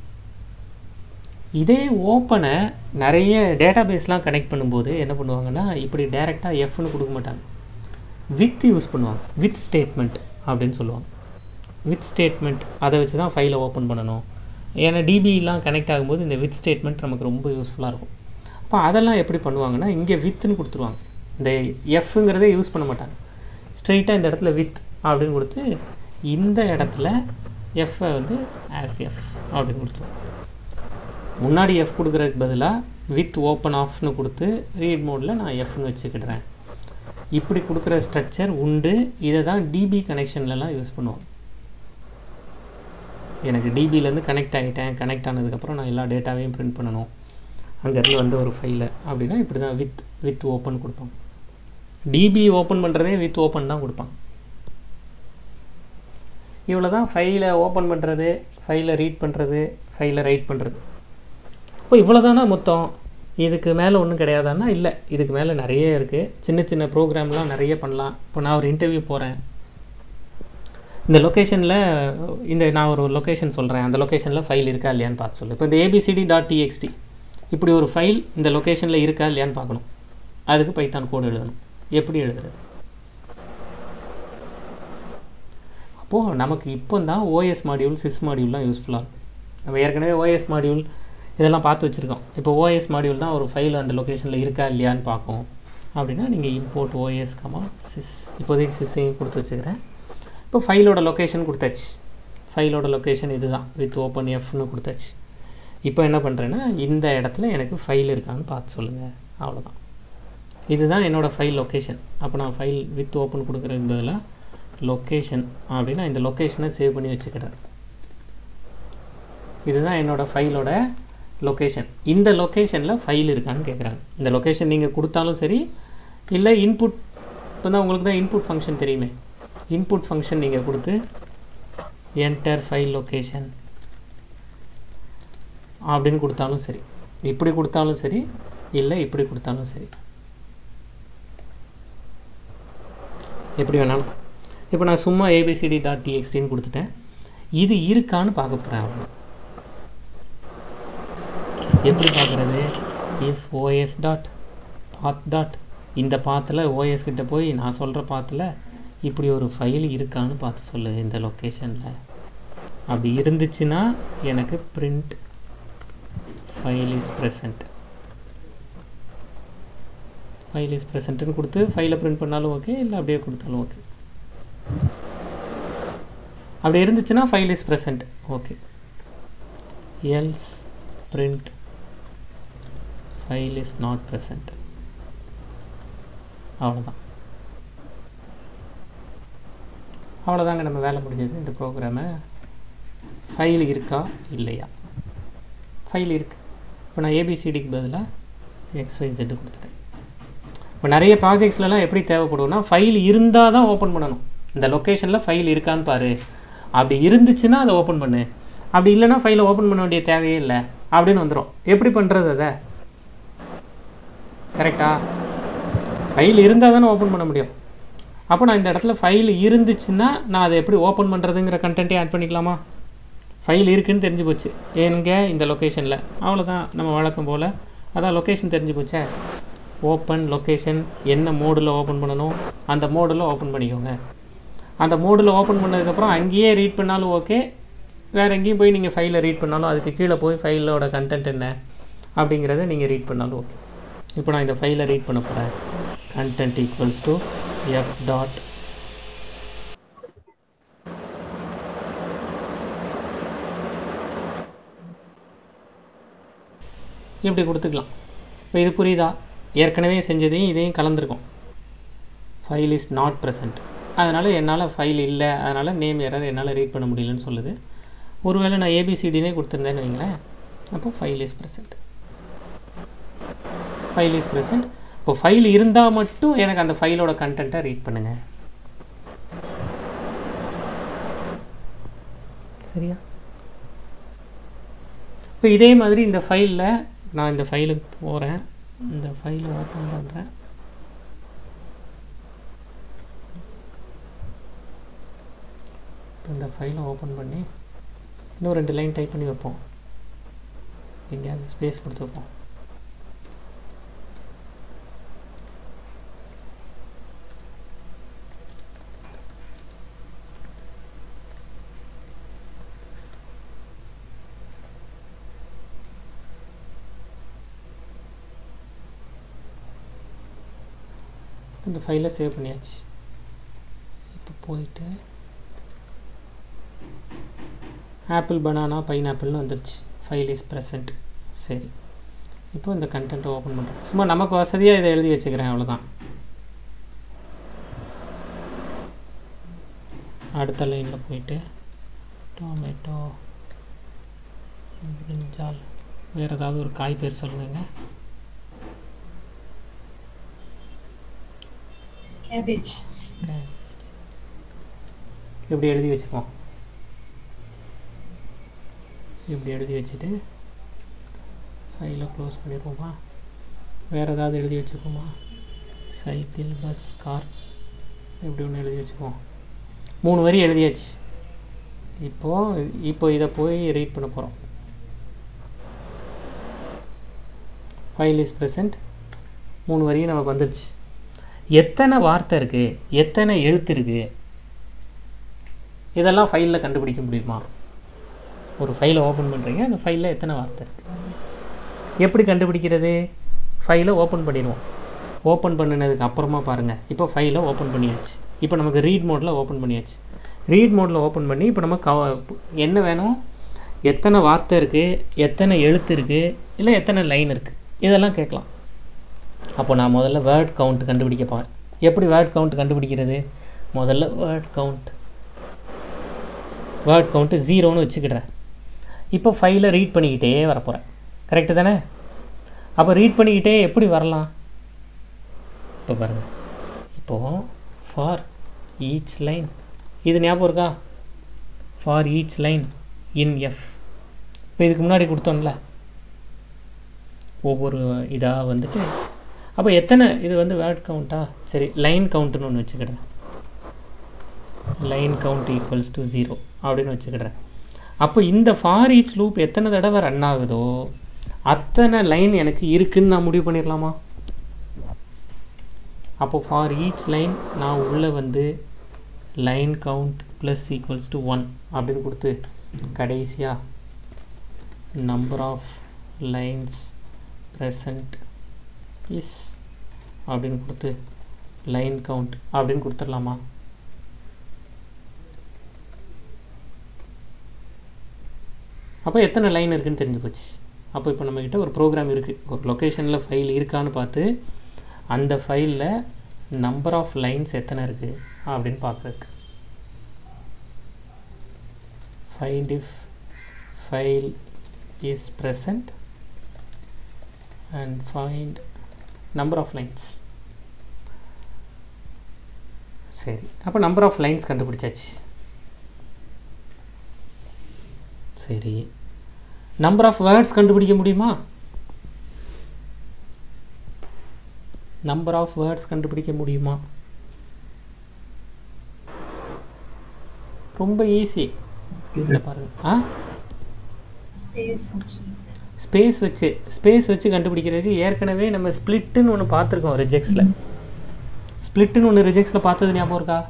இதே ஓப்பனை நிறைய டேட்டாபேஸ்லாம் கனெக்ட் பண்ணும்போது என்ன பண்ணுவாங்கன்னா இப்படி டைரெக்டாக எஃப்னு கொடுக்க மாட்டாங்க வித் யூஸ் பண்ணுவாங்க வித் ஸ்டேட்மெண்ட் அப்படின்னு சொல்லுவாங்க வித் ஸ்டேட்மெண்ட் அதை வச்சு தான் ஃபைலை ஓப்பன் பண்ணணும் ஏன்னா டிபிலாம் கனெக்ட் ஆகும்போது இந்த வித் ஸ்டேட்மெண்ட் நமக்கு ரொம்ப யூஸ்ஃபுல்லாக இருக்கும் அப்போ அதெல்லாம் எப்படி பண்ணுவாங்கன்னா இங்கே வித்துன்னு கொடுத்துருவாங்க இந்த எஃப்ங்கிறதே யூஸ் பண்ண மாட்டாங்க ஸ்ட்ரெயிட்டாக இந்த இடத்துல வித் அப்படின்னு கொடுத்து இந்த இடத்துல எஃப்பை வந்து ஆஸ் எஃப் அப்படின்னு கொடுத்துருவாங்க முன்னாடி எஃப் கொடுக்குறதுக்கு பதிலாக வித் ஓப்பன் ஆஃப்னு கொடுத்து ரீட் மோடில் நான் எஃப்னு வச்சுக்கிடுறேன் இப்படி கொடுக்குற ஸ்ட்ரக்சர் உண்டு இதை தான் டிபி கனெக்ஷன்லலாம் யூஸ் பண்ணுவோம் எனக்கு டிபிலேருந்து கனெக்ட் ஆகிட்டேன் கனெக்ட் ஆனதுக்கப்புறம் நான் எல்லா டேட்டாவையும் பிரிண்ட் பண்ணணும் அங்கேருந்து வந்து ஒரு ஃபைலை அப்படின்னா இப்படி தான் வித் வித் ஓப்பன் கொடுப்பாங்க டிபி ஓப்பன் பண்ணுறதே வித் ஓப்பன் தான் கொடுப்பாங்க இவ்வளோ தான் ஃபைலை ஓப்பன் பண்ணுறது ஃபைலை ரீட் பண்ணுறது ஃபைலை ரைட் பண்ணுறது இப்போ இவ்வளோ தானே மொத்தம் இதுக்கு மேலே ஒன்றும் கிடையாதான்னா இல்லை இதுக்கு மேலே நிறைய இருக்குது சின்ன சின்ன ப்ரோக்ராம்லாம் நிறைய பண்ணலாம் இப்போ நான் ஒரு இன்டர்வியூ போகிறேன் இந்த லொக்கேஷனில் இந்த நான் ஒரு லொக்கேஷன் சொல்கிறேன் அந்த லொக்கேஷனில் ஃபைல் இருக்கா இல்லையான்னு பார்த்து சொல்லு இப்போ இந்த ஏபிசிடி டாட் டிஎக்ஸ்டி இப்படி ஒரு ஃபைல் இந்த லொக்கேஷனில் இருக்கா இல்லையான்னு பார்க்கணும் அதுக்கு பைத்தான் கோடு எழுதணும் எப்படி எழுதுறது அப்போது நமக்கு இப்போ தான் ஓஎஸ் மாடியூல் சிஸ் மாடியூல்லாம் யூஸ்ஃபுல்லாக இருக்கும் நம்ம ஏற்கனவே ஓஎஸ் மாடியூல் இதெல்லாம் பார்த்து வச்சுருக்கோம் இப்போ ஓஎஸ் மாடியூல் தான் ஒரு ஃபைல் அந்த லொக்கேஷனில் இருக்கா இல்லையான்னு பார்க்கும் அப்படின்னா நீங்கள் இம்போர்ட் ஓஎஸ் கமா சிஸ் இப்போதைக்கு சிஸ்ஸையும் கொடுத்து வச்சுக்கிறேன் இப்போ ஃபைலோட லொக்கேஷன் கொடுத்தாச்சு ஃபைலோட லொக்கேஷன் இது தான் வித் ஓப்பன் எஃப்னு கொடுத்தாச்சு இப்போ என்ன பண்ணுறேன்னா இந்த இடத்துல எனக்கு ஃபைல் இருக்கான்னு பார்த்து சொல்லுங்கள் அவ்வளோதான் இதுதான் என்னோடய ஃபைல் லொக்கேஷன் அப்போ நான் ஃபைல் வித் ஓப்பன் கொடுக்குறதுக்கு பதிலாக லொக்கேஷன் அப்படின்னா இந்த லொக்கேஷனை சேவ் பண்ணி வச்சுக்கிறேன் இதுதான் என்னோடய ஃபைலோட லொக்கேஷன் இந்த லொக்கேஷனில் ஃபைல் இருக்கான்னு கேட்குறாங்க இந்த லொக்கேஷன் நீங்கள் கொடுத்தாலும் சரி இல்லை இன்புட் இப்போ தான் உங்களுக்கு தான் இன்புட் ஃபங்க்ஷன் தெரியுமே இன்புட் ஃபங்க்ஷன் நீங்கள் கொடுத்து என்டர் ஃபைல் லொக்கேஷன் அப்படின்னு கொடுத்தாலும் சரி இப்படி கொடுத்தாலும் சரி இல்லை இப்படி கொடுத்தாலும் சரி எப்படி வேணாலும் இப்போ நான் சும்மா ஏபிசிடி டாட் டிஎக்ஸ்டின்னு கொடுத்துட்டேன் இது இருக்கான்னு பார்க்க போகிறேன் அவங்க எப்படி பார்க்குறது if OS dot path dot இந்த பாத்தில் ஓஎஸ் கிட்ட போய் நான் சொல்கிற பாத்தில் இப்படி ஒரு ஃபைல் இருக்கான்னு பார்த்து சொல்லு இந்த லொக்கேஷனில் அப்படி இருந்துச்சுன்னா எனக்கு print file is present file is ப்ரெசண்ட்டுன்னு கொடுத்து ஃபைலை பிரிண்ட் பண்ணாலும் ஓகே இல்லை அப்படியே கொடுத்தாலும் ஓகே அப்படி இருந்துச்சுன்னா file is present okay else print file is not present அவ்வளோதான் அவ்வளோதாங்க நம்ம வேலை முடிஞ்சது இந்த ப்ரோக்ராமை ஃபைல் இருக்கா இல்லையா ஃபைல் இருக்குது இப்போ நான் ஏபிசிடிக்கு பதிலாக எக்ஸ்ஒய்செட்டு கொடுத்துட்டேன் இப்போ நிறைய ப்ராஜெக்ட்ஸ்லலாம் எப்படி தேவைப்படும்னா ஃபைல் இருந்தால் தான் ஓப்பன் பண்ணணும் இந்த லொக்கேஷனில் ஃபைல் இருக்கான்னு பாரு அப்படி இருந்துச்சுன்னா அதை ஓப்பன் பண்ணு அப்படி இல்லைன்னா ஃபைலை ஓப்பன் பண்ண வேண்டிய தேவையே இல்லை அப்படின்னு வந்துடும் எப்படி பண்ணுறது அதை கரெக்டா ஃபைல் இருந்தால் தானே ஓப்பன் பண்ண முடியும் அப்போ நான் இந்த இடத்துல ஃபைல் இருந்துச்சுன்னா நான் அதை எப்படி ஓப்பன் பண்ணுறதுங்கிற கண்டென்ட்டே ஆட் பண்ணிக்கலாமா ஃபைல் இருக்குன்னு தெரிஞ்சு போச்சு எங்க இந்த லொக்கேஷனில் அவ்வளோதான் நம்ம வழக்கம் போல் அதான் லொக்கேஷன் தெரிஞ்சு போச்சே ஓப்பன் லொக்கேஷன் என்ன மோடில் ஓப்பன் பண்ணணும் அந்த மோடில் ஓப்பன் பண்ணிக்கோங்க அந்த மோடில் ஓப்பன் பண்ணதுக்கப்புறம் அங்கேயே ரீட் பண்ணாலும் ஓகே வேறு எங்கேயும் போய் நீங்கள் ஃபைலை ரீட் பண்ணாலும் அதுக்கு கீழே போய் ஃபைலோட கண்டென்ட் என்ன அப்படிங்கிறத நீங்கள் ரீட் பண்ணாலும் ஓகே இப்போ நான் இந்த ஃபைலை ரீட் பண்ண போகிறேன் content equals to F dot இப்படி கொடுத்துக்கலாம் இப்போ இது புரியுதா ஏற்கனவே செஞ்சதையும் இதையும் கலந்துருக்கும் ஃபைல் இஸ் நாட் ப்ரெசன்ட் அதனால் என்னால் ஃபைல் இல்லை அதனால் நேம் எரர் என்னால் ரீட் பண்ண முடியலன்னு சொல்லுது ஒருவேளை நான் ஏபிசிடினே கொடுத்துருந்தேன்னு வைங்களேன் அப்போ file is present file is present இப்போ ஃபைல் இருந்தால் மட்டும் எனக்கு அந்த ஃபைலோட கண்டென்ட்டை ரீட் பண்ணுங்கள் சரியா இப்போ இதே மாதிரி இந்த ஃபைலில் நான் இந்த ஃபைலுக்கு போகிறேன் இந்த ஃபைலை ஓப்பன் பண்ணுறேன் இந்த ஃபைலை ஓப்பன் பண்ணி இன்னும் ரெண்டு லைன் டைப் பண்ணி வைப்போம் எங்கேயாவது ஸ்பேஸ் கொடுத்து வைப்போம் இந்த ஃபைலை சேவ் பண்ணியாச்சு இப்போ போயிட்டு ஆப்பிள் பனானா பைனாப்பிள்னு வந்துருச்சு ஃபைல் இஸ் ப்ரெசன்ட் சரி இப்போ இந்த கண்டென்ட்டை ஓப்பன் பண்ணுறேன் சும்மா நமக்கு வசதியாக இதை எழுதி வச்சுக்கிறேன் அவ்வளோதான் அடுத்த லைனில் போயிட்டு டொமேட்டோ பிரிஞ்சால் வேறு ஏதாவது ஒரு காய் பேர் சொல்லுங்க கேபேஜ் இப்படி எழுதி வச்சுப்போம் இப்படி எழுதி வச்சுட்டு ஃபைலை க்ளோஸ் பண்ணிடுவோமா வேறு ஏதாவது எழுதி வச்சுப்போமா சைக்கிள் பஸ் கார் இப்படி ஒன்று எழுதி வச்சுப்போம் மூணு வரி எழுதியாச்சு இப்போது இப்போ இதை போய் ரீட் பண்ண போகிறோம் ஃபைல் இஸ் ப்ரெசன்ட் மூணு வரியும் நமக்கு வந்துருச்சு எத்தனை வார்த்தை இருக்குது எத்தனை எழுத்து இருக்குது இதெல்லாம் ஃபைலில் கண்டுபிடிக்க முடியுமா ஒரு ஃபைலை ஓப்பன் பண்ணுறீங்க அந்த ஃபைலில் எத்தனை வார்த்தை இருக்குது எப்படி கண்டுபிடிக்கிறது ஃபைலை ஓப்பன் பண்ணிடுவோம் ஓப்பன் பண்ணினதுக்கு அப்புறமா பாருங்கள் இப்போ ஃபைலை ஓப்பன் பண்ணியாச்சு இப்போ நமக்கு ரீட் மோடில் ஓப்பன் பண்ணியாச்சு ரீட் மோடில் ஓப்பன் பண்ணி இப்போ நம்ம கவ என்ன வேணும் எத்தனை வார்த்தை இருக்குது எத்தனை எழுத்து இருக்குது இல்லை எத்தனை லைன் இருக்குது இதெல்லாம் கேட்கலாம் அப்போ நான் முதல்ல வேர்ட் கவுண்ட் கண்டுபிடிக்க போகிறேன் எப்படி வேர்ட் கவுண்ட் கண்டுபிடிக்கிறது முதல்ல வேர்ட் கவுண்ட் வேர்ட் கவுண்ட்டு ஜீரோன்னு வச்சுக்கிடுறேன் இப்போ ஃபைலை ரீட் பண்ணிக்கிட்டே வரப்போகிறேன் கரெக்டு தானே அப்போ ரீட் பண்ணிக்கிட்டே எப்படி வரலாம் இப்போ பாருங்கள் இப்போது ஃபார் ஈச் லைன் இது ஞாபகம் இருக்கா for each line in F இப்போ இதுக்கு முன்னாடி கொடுத்தோம்ல ஒவ்வொரு இதாக வந்துட்டு அப்போ எத்தனை இது வந்து வேர்ட் கவுண்ட்டா சரி லைன் கவுண்ட்டுன்னு ஒன்று வச்சுக்கிடுறேன் line count equals to zero அப்படின்னு வச்சுக்கிடுறேன் அப்போ இந்த ஃபார் ஈச் லூப் எத்தனை தடவை ரன் ஆகுதோ அத்தனை லைன் எனக்கு இருக்குன்னு நான் முடிவு பண்ணிடலாமா அப்போ ஃபார் ஈச் லைன் நான் உள்ளே வந்து line count plus equals to one அப்படின்னு கொடுத்து கடைசியாக number of lines present is அப்படின்னு கொடுத்து லைன் கவுண்ட் அப்படின்னு கொடுத்துடலாமா அப்போ எத்தனை லைன் இருக்குன்னு தெரிஞ்சு போச்சு அப்போ இப்போ நம்மக்கிட்ட ஒரு ப்ரோக்ராம் இருக்குது ஒரு லொக்கேஷனில் ஃபைல் இருக்கான்னு பார்த்து அந்த ஃபைலில் நம்பர் ஆஃப் லைன்ஸ் எத்தனை இருக்குது அப்படின்னு பார்க்குறதுக்கு find if file is present and find number of lines சரி அப்போ நம்பர் ஆஃப் லைன்ஸ் கண்டுபிடிச்சாச்சு சரி நம்பர் ஆஃப் வேர்ட்ஸ் கண்டுபிடிக்க முடியுமா நம்பர் ஆஃப் வேர்ட்ஸ் கண்டுபிடிக்க முடியுமா ரொம்ப ஈஸி இதில் பாருங்க ஆ ஸ்பேஸ் ஸ்பேஸ் வச்சு ஸ்பேஸ் வச்சு கண்டுபிடிக்கிறதுக்கு ஏற்கனவே நம்ம ஸ்ப்ளிட்டுன்னு ஒன்று பார்த்துருக்கோம் ரிஜெக்ட்ஸில் ஸ்ப்ளிட்டுன்னு ஒன்று ரிஜெக்ட்ஸில் பார்த்தது ஞாபகம் இருக்கா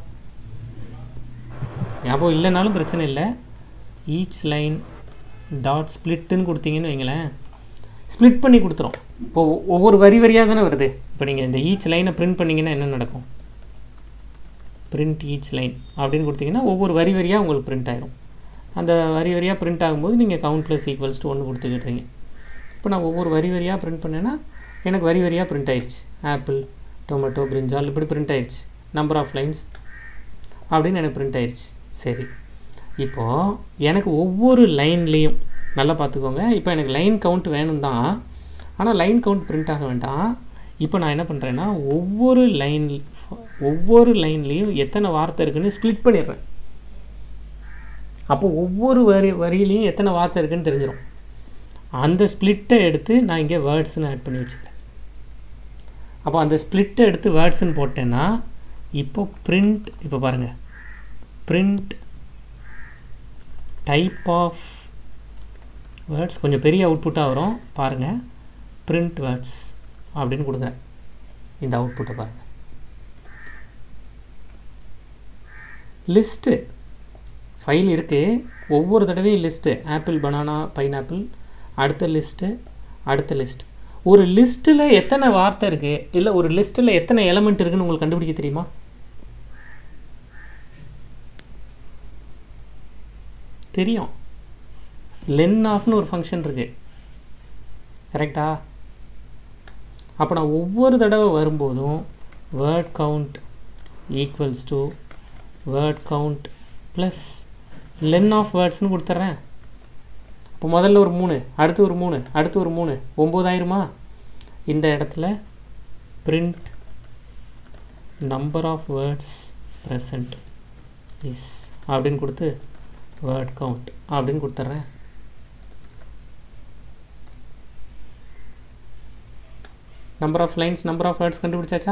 ஞாபகம் இல்லைனாலும் பிரச்சனை இல்லை ஈச் லைன் டாட் ஸ்ப்ளிட்டுன்னு கொடுத்தீங்கன்னு வைங்களேன் ஸ்ப்ளிட் பண்ணி கொடுத்துரும் இப்போ ஒவ்வொரு வரி வரியாக தானே வருது இப்போ நீங்கள் இந்த ஈச் லைனை பிரிண்ட் பண்ணிங்கன்னா என்ன நடக்கும் பிரிண்ட் ஈச் லைன் அப்படின்னு கொடுத்தீங்கன்னா ஒவ்வொரு வரி வரியாக உங்களுக்கு பிரிண்ட் ஆயிரும் அந்த வரி வரியாக பிரிண்ட் ஆகும்போது நீங்கள் கவுண்ட் ப்ளஸ் ஈக்குவல்ஸ் டு ஒன்று கொடுத்துக்கிட்டீங்க இப்போ நான் ஒவ்வொரு வரி வரியாக பிரிண்ட் பண்ணேன்னா எனக்கு வரி வரியாக பிரிண்ட் ஆயிடுச்சு ஆப்பிள் டொமேட்டோ பிரிஞ்சால் இப்படி பிரிண்ட் ஆயிடுச்சு நம்பர் ஆஃப் லைன்ஸ் அப்படின்னு எனக்கு பிரிண்ட் ஆயிடுச்சு சரி இப்போது எனக்கு ஒவ்வொரு லைன்லேயும் நல்லா பார்த்துக்கோங்க இப்போ எனக்கு லைன் கவுண்ட் வேணும் தான் ஆனால் லைன் கவுண்ட் பிரிண்ட் ஆக வேண்டாம் இப்போ நான் என்ன பண்ணுறேன்னா ஒவ்வொரு லைன் ஒவ்வொரு லைன்லேயும் எத்தனை வார்த்தை இருக்குன்னு ஸ்ப்ளிட் பண்ணிடுறேன் அப்போ ஒவ்வொரு வரி வரியிலையும் எத்தனை வார்த்தை இருக்குன்னு தெரிஞ்சிடும் அந்த ஸ்ப்ளிட்டை எடுத்து நான் இங்கே வேர்ட்ஸ்னு ஆட் பண்ணி வச்சுக்கிறேன் அப்போ அந்த ஸ்ப்ளிட்டை எடுத்து வேர்ட்ஸ்னு போட்டேன்னா இப்போ பிரிண்ட் இப்போ பாருங்கள் பிரிண்ட் டைப் ஆஃப் வேர்ட்ஸ் கொஞ்சம் பெரிய அவுட்புட்டாக வரும் பாருங்கள் பிரிண்ட் வேர்ட்ஸ் அப்படின்னு கொடுக்குறேன் இந்த அவுட்புட்டை பாருங்கள் லிஸ்ட்டு ஃபைல் இருக்குது ஒவ்வொரு தடவையும் லிஸ்ட்டு ஆப்பிள் பனானா பைனாப்பிள் அடுத்த லிஸ்ட்டு அடுத்த லிஸ்ட் ஒரு லிஸ்ட்டில் எத்தனை வார்த்தை இருக்குது இல்லை ஒரு லிஸ்ட்டில் எத்தனை எலமெண்ட் இருக்குன்னு உங்களுக்கு கண்டுபிடிக்க தெரியுமா தெரியும் லென் ஆஃப்னு ஒரு ஃபங்க்ஷன் இருக்குது கரெக்டா அப்போ நான் ஒவ்வொரு தடவை வரும்போதும் word count equals to word count plus len of வேர்ட்ஸ்னு கொடுத்துட்றேன் இப்போ முதல்ல ஒரு மூணு அடுத்து ஒரு மூணு அடுத்து ஒரு மூணு ஒம்போதாயிரமா இந்த இடத்துல print number of words present is அப்படின்னு கொடுத்து வேர்ட் கவுண்ட் அப்படின்னு கொடுத்துட்றேன் number of lines number of words கண்டுபிடிச்சாச்சா